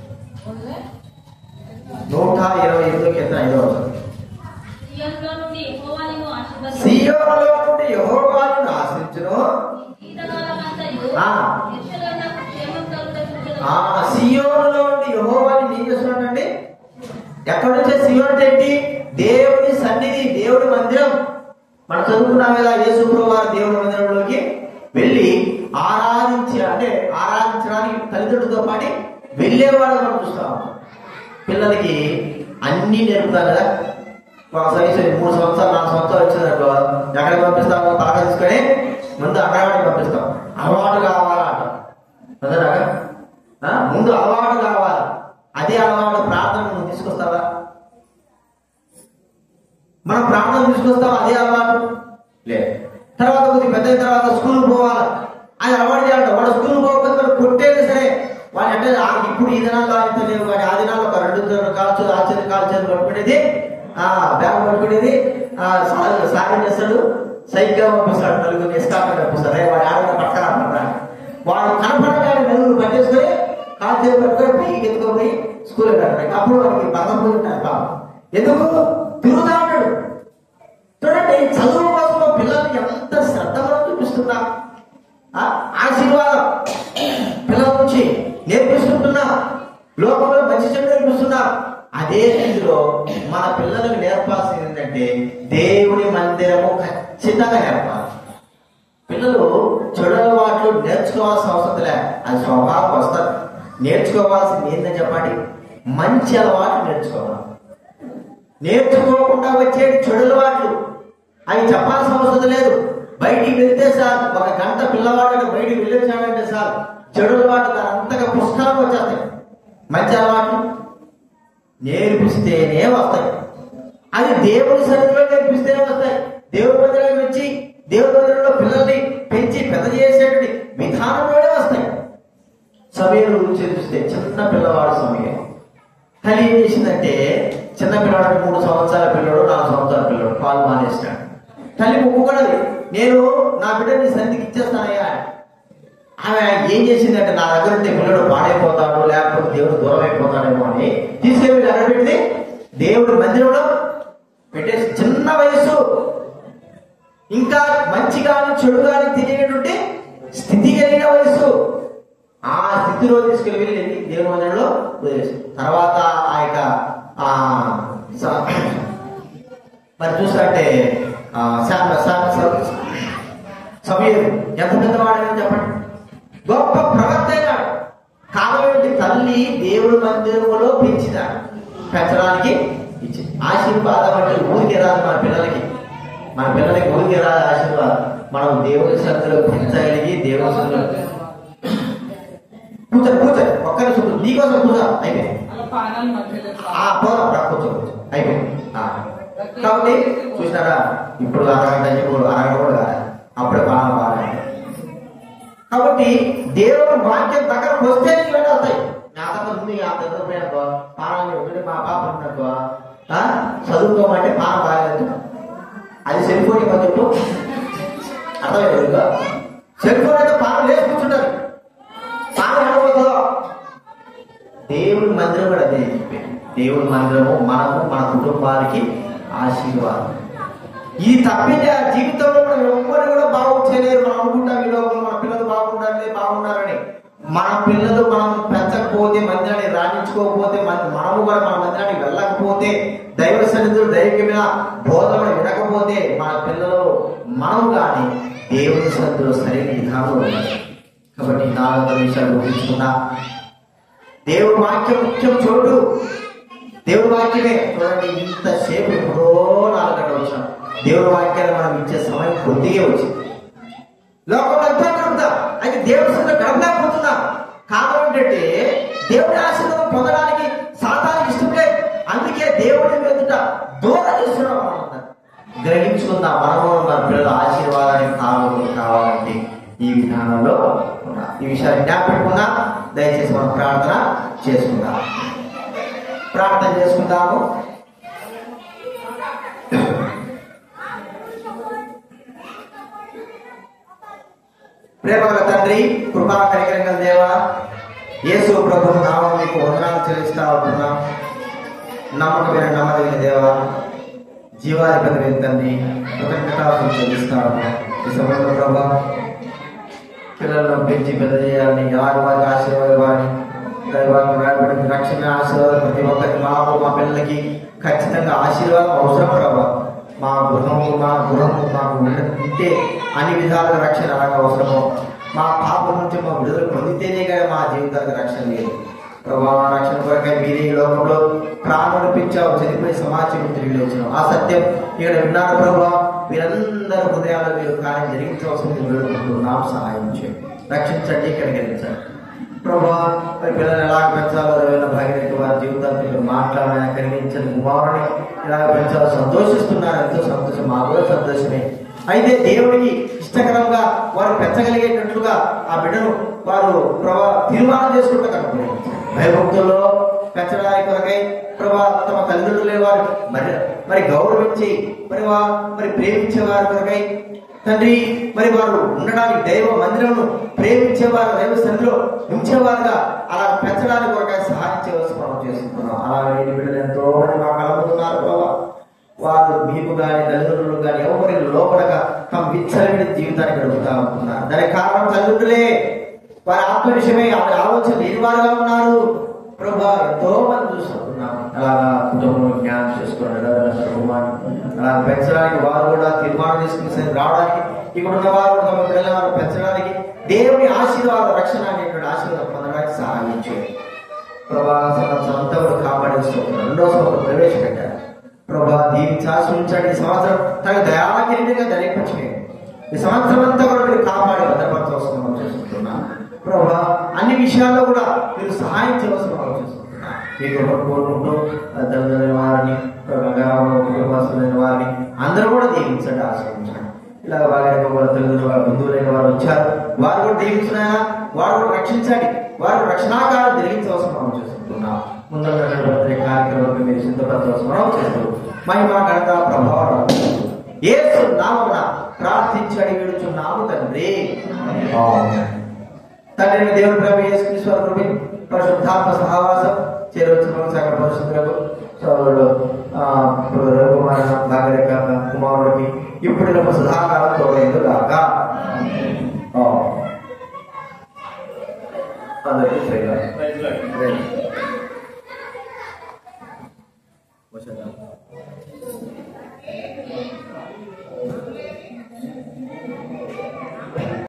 నూట ఇరవై ఎనిమిదో కీర్తన ఐదో వచనం. సియోనులో నుండి యెహోవా నిన్ను ఆశీర్వదించును. సీయోనులో నుండి యెహోవాను ఆశ్రయించును జీవితకాలమంతయు ఆ. యెరూషలేమునకు క్షేమం కలుగుటకు చూచెదను. ఆ సియోనులో నుండి యెహోవాని ఏం చేస్తున్నాడండి ఎక్కడి నుంచే సియోన్ అంటే ఏంటి దేవుని సన్నిధి దేవుడి మందిరం మనం చదువుకున్నాం కదా యేసుప్రభు వారు దేవుడి మందిరంలోకి వెళ్ళి ఆరాధించి అంటే ఆరాధించడానికి తల్లిదండ్రులతో పాటు వెళ్ళేవాడు మనం చూస్తాం పిల్లలకి అన్ని నేర్పుతారు కదా ఒక వయసు మూడు సంవత్సరాలు నాలుగు సంవత్సరాలు వచ్చిందనుకో ఎక్కడికి పంపిస్తాము పలక తీసుకొని ముందు అక్కడికి పంపిస్తాం అలవాటు కావాలా అంటాం అదేనాగా ఆ, ముందు అలవాటు కావాలి అదే అలవాటు ప్రార్థన నువ్వు తీసుకొస్తావా మనం ప్రార్థన తీసుకొస్తావా అదే అలవాటు లేదు తర్వాత కొద్ది పెద్ద అయిన తర్వాత స్కూల్ పోవాలి అది అలవాటు చేయాలంట వాడు స్కూల్ పోకపోతే వాడు కొట్టేది సరే వాడు అంటే ఆ ఇప్పుడు ఈ దినాల్లో ఇంత లేవు కానీ ఆ దినాల్లో ఒక రెండు చేతులు కాల్చు ఆ చేతులు కాలు చేతులు పట్టుకునేది ఆ బ్యాగ్ పట్టుకునేది ఆ సా- సాయం చేస్తాడు సైకిల్ పంపిస్తాడు నలుగురు ఎస్కాపర్ పంపిస్తాడు రే వాడు ఆడ పట్టరా వాడు కనపడగానే నలుగురు పట్టేసుకొని కాలు చేతులు పట్టుకొని పైకి ఎత్తుకొని స్కూల్ కట్టడానికి అప్పుడు వాడికి బలపడి ఉంటారు పాపం ఎందుకు తిరుగుతా ఉంటాడు చూడండి చదువు కోసం పిల్లలకి ఎంత శ్రద్ధ మనం చూపిస్తున్నా ఆ, ఆశీర్వాదం పిల్లల నుంచి నేర్పిస్తుంటున్నా లోకంలో మంచి చెడు నేర్పిస్తున్నా అదే రీతిలో మన పిల్లలకు నేర్పాల్సింది ఏంటంటే దేవుని మందిరము ఖచ్చితంగా నేర్పాలి పిల్లలు చెడు అలవాట్లు నేర్చుకోవాల్సిన అవసరం లే అది స్వభావం వస్తారు నేర్చుకోవాల్సింది ఏంటని చెప్పండి మంచి అలవాట్లు నేర్చుకోవాలి నేర్చుకోకుండా వచ్చే చెడు అలవాట్లు అవి చెప్పాల్సిన అవసరం లేదు బయటికి వెళ్తే సార్ ఒక గంట పిల్లవాడు బయటికి వెళ్ళొచ్చాడంటే సార్ చెడు అలవాటు దాని అంతగా పుస్తకాలు వచ్చేస్తాయి మంచి అలవాట్లు నేర్పిస్తేనే వస్తాయి అది దేవుని సన్నిధిలో నేర్పిస్తేనే వస్తాయి దేవుని మందిరం వచ్చి దేవుని మందిరంలో పిల్లల్ని పెంచి పెద్ద చేసేటువంటి విధానంలోనే వస్తాయి సమయం గురించి చూస్తే చిన్న పిల్లవాడు సమయం తల్లి ఏం చేసిందంటే చిన్న పిల్లవాడు మూడు సంవత్సరాల పిల్లడు నాలుగు సంవత్సరాల పిల్లడు పాలు మానేసినాడు తల్లి ఒప్పుకున్నది నేను నా బిడ్డని సన్నిధికి ఇచ్చేస్తానయ్యా ఆమె ఏం చేసిందంటే నా దగ్గర ఉంటే పిల్లడు పాడైపోతాడు లేకపోతే దేవుడు దూరం అయిపోతాడేమో అని తీసుకెళ్ళి ఎక్కడ పెట్టింది దేవుడి మందిరంలో పెట్టేసి చిన్న వయస్సు ఇంకా మంచి కానీ చెడు కానీ తెలియనటువంటి స్థితి కలిగిన వయస్సు ఆ స్థితిలో తీసుకెళ్ళి వెళ్ళి దేవుని మందిరంలో వదిలేసి తర్వాత ఆ యొక్క ఆ స- మరి చూసినట్టే ఆ, శామ- శామ- శామ- సమయం ఎంత పెద్దవాడని చెప్పండి గొప్ప ప్రవక్త అయినాడు కాబట్టి తల్లి దేవుడి మందిరములో పెంచినాడు పెంచడానికి ఇచ్చి ఆశీర్వాదం అంటే ఊరికే రాదు మన పిల్లలకి మన పిల్లలకి ఊరికే రాదు ఆశీర్వాదం మనం దేవుడి సందులో పెంచగలిగి దేవుడి సందులో కూర్చొని కూర్చొని ఒక్కరి చూడు నీకోసం కూర్చో అయిపోయింది అలా పానాలు మధ్యలో ఆ పోదాం రా కూర్చో కూర్చో అయిపోయింది ఆ. కాబట్టి చూసినారా ఇప్పుడు అరగంట ఇప్పుడు అరగంట కూడా కాదు అప్పుడే బాగా బాగా కాబట్టి దేవుడు వాక్యం దగ్గరకు వస్తే నీకు వెంట వస్తాయి నాకంత ముందు ఆ పెద్ద పోయాకో పానం ఎప్పుడు మా పాప ఉన్నట్టు చదువుకోమంటే పానం బాగాలేదు అది సెల్ ఫోన్ ఇవ్వదు చెప్పు అర్థమైంది సెల్ ఫోన్ అయితే పానం లేచి కూర్చుంటారు పానం ఎడబోతుందో దేవుడి మందిరం కూడా అదే చెప్పాడు దేవుడి మందిరము మనము మన కుటుంబానికి ఆశీర్వాదం ఇది తప్పితే ఆ జీవితంలో మనం ఎవ్వరు కూడా బాగు చేయలేరు మనం అనుకుంటాం ఈ లోపల మన పిల్లలు బాగుండాలి బాగున్నారని మన పిల్లలు మనం పెంచకపోతే మందిరాన్ని రాణించుకోకపోతే మన మనము కూడా మన మందిరానికి వెళ్ళకపోతే దైవ సన్నిధులు దైవికమైన బోధన వినకపోతే మన పిల్లలు మనం కానీ దేవుని సన్నిధిలో సరైన విధానంలో ఉండాలి కాబట్టి నాలుగు విషయాలు గురించుకున్నా దేవుడు వాక్యం ముఖ్యం చూడు దేవుడి వాక్యమే చూడండి ఇంతసేపు ఎప్పుడో నాలుగు గంటలు వచ్చాం దేవుడి వాక్యాన్ని మనం ఇచ్చే సమయం కొద్దిగా వచ్చింది లోకంలో ఎంతో గడుపుతాం అయితే దేవుడి సొంత గడపలేకపోతున్నాం కారణం ఏంటంటే దేవుడి ఆశీర్వాదం పొందడానికి సాతానికి ఇష్టం లేదు అందుకే దేవుడి ఎదుట దూరం చేస్తున్నాం మనం గ్రహించుకుందాం మనము మన పిల్లల ఆశీర్వాదానికి కావాలి కావాలంటే ఈ విధానంలో ఉన్నాం ఈ విషయాన్ని జ్ఞాపకం దయచేసి మనం ప్రార్థన చేసుకుందాం ప్రార్థన చేసుకుందాము ప్రేమగల తండ్రి కృపా కనికరంగల దేవా యేసు ప్రభు నామం మీకు వందనాలు చెల్లిస్తా ఉంటున్నాం నమ్మకమైన నమ్మదగిన దేవా జీవాధిపతి తండ్రి కృతజ్ఞతాలు చెల్లిస్తా ఉన్నాం ఈ సమయంలో ప్రభా పిల్లలను పెంచి పెద్ద చేయాలని ఎవరి వారికి ఆశీర్వాదాన్ని దైవాన్ని రాయబడిన రక్షణ ఆశీర్వాదం ప్రతి ఒక్కరికి మాకు మా పిల్లలకి ఖచ్చితంగా ఆశీర్వాదం అవసరం ప్రభా మా గృహము మా గృహము మాకు ఉంటే అన్ని విధాలుగా రక్షణ అలాగే అవసరము మా పాపం నుంచి మా విడుదల పొందితేనే కదా మా జీవితానికి రక్షణ లేదు ప్రభా మా రక్షణ కొరకై మీరే ఈ లోకంలో ప్రాణులు పెంచావు చనిపోయి సమాజం తిరిగి వచ్చినాం ఆ సత్యం ఇక్కడ విన్నారు ప్రభా మీరందరూ హృదయాల్లో మీరు కార్యం జరిగించవలసింది వేడుకుంటున్నాం సహాయం చేయండి రక్షించండి కనికరించండి ప్రభా మరి పిల్లలు ఎలా పెంచాలో రవీణ భాగ్యత వారి జీవితాన్ని మీరు మాట్లాడాలని కనిపించండి కుమారుని ఎలా పెంచాలో సంతోషిస్తున్నారు ఎంతో సంతోషం మా కూడా సంతోషమే అయితే దేవుడికి ఇష్టకరంగా వారు పెంచగలిగేటట్లుగా ఆ బిడ్డను వారు ప్రభా తీర్మానం చేసుకుంటే కనుక భయభక్తుల్లో పెంచడానికి కొరకై ప్రభా తమ తల్లిదండ్రులే వారు మరి మరి గౌరవించి మరి వా మరి ప్రేమించే వారి కొరకై తండ్రి మరి వారు ఉండడానికి దైవ మందిరమును ప్రేమించేవారు దైవ సన్నిధిలో ఉంచేవారుగా అలా పెంచడానికి కొరకాయ సహాయం చేయవలసి మనం చేస్తున్నాం అలాగే ఈ బిడ్డలు ఎంతో మంది మా కలబడుతున్నారు ప్రభావ వారు మీకు గాని తల్లిదండ్రులు గాని ఎవరి లోపడక తమ విచ్చలవిడి జీవితాన్ని గడుపుతా ఉంటున్నారు దానికి కారణం తల్లిదండ్రులే వారి ఆత్మ విషయమే వారి ఆలోచన లేని వారుగా ఉన్నారు ప్రభా ఎంతో మంది చూస్తున్నాం అలాగా కుటుంబం జ్ఞానం చేసుకోండి అలా పెంచడానికి వారు కూడా తీర్మానం చేసుకుని రావడానికి ఇక్కడ ఉన్న వారు తమ పిల్లల వారు పెంచడానికి దేవుని ఆశీర్వాద రక్షణ అనేటువంటి ఆశీర్వాదం పొందడానికి సహాయం చేయండి ప్రభా సంవత్సరం అంతా కూడా కాపాడేస్తున్నారు రెండో సంవత్సరం ప్రవేశపెట్టారు ప్రభా దీవించి ఆశ్రయించండి ఈ సంవత్సరం తన దయాకిరీటంగా ధరింపచేయండి ఈ సంవత్సరం అంతా కూడా మీరు కాపాడి భద్రపరచవలసిన చేసుకుంటున్నా ప్రభా అన్ని విషయాల్లో కూడా మీరు సహాయం చేయవలసిన మనం చేసుకుంటున్నా మీకు కోరుకుంటూ తల్లిదండ్రులైన వారిని ప్రభావం కుటుంబస్తులైన వారిని అందరూ కూడా దీవించండి ఆశ్రయించండి ఇలా వారి వాళ్ళ తల్లిదండ్రులు వారి బంధువులైన వారు వచ్చారు వారు కూడా దీవించినాయా వారు కూడా రక్షించండి వారు రక్షణాకారం జరిగించవలసిన మనం చేసుకుంటున్నాం ముందున్నటువంటి కార్యక్రమాలకు మీరు సిద్ధపరచవలసిన మనం చేస్తూ మహిమ ఘనత ప్రభావం ఏసు నామమున ప్రార్థించి అడిగి విడుచున్నాము తండ్రి తండ్రి దేవుని ప్రేమ యేసుక్రీశ్వర కృపి పరిశుద్ధాత్మ సహవాసం చేరవచ్చిన సకల పరిశుద్ధులకు సోదరుడు రవికుమార నాగరిక కుమారుడికి ఇప్పుడు సదాకాలం తోడైంది కాక అందరికీ శ్రీరామ్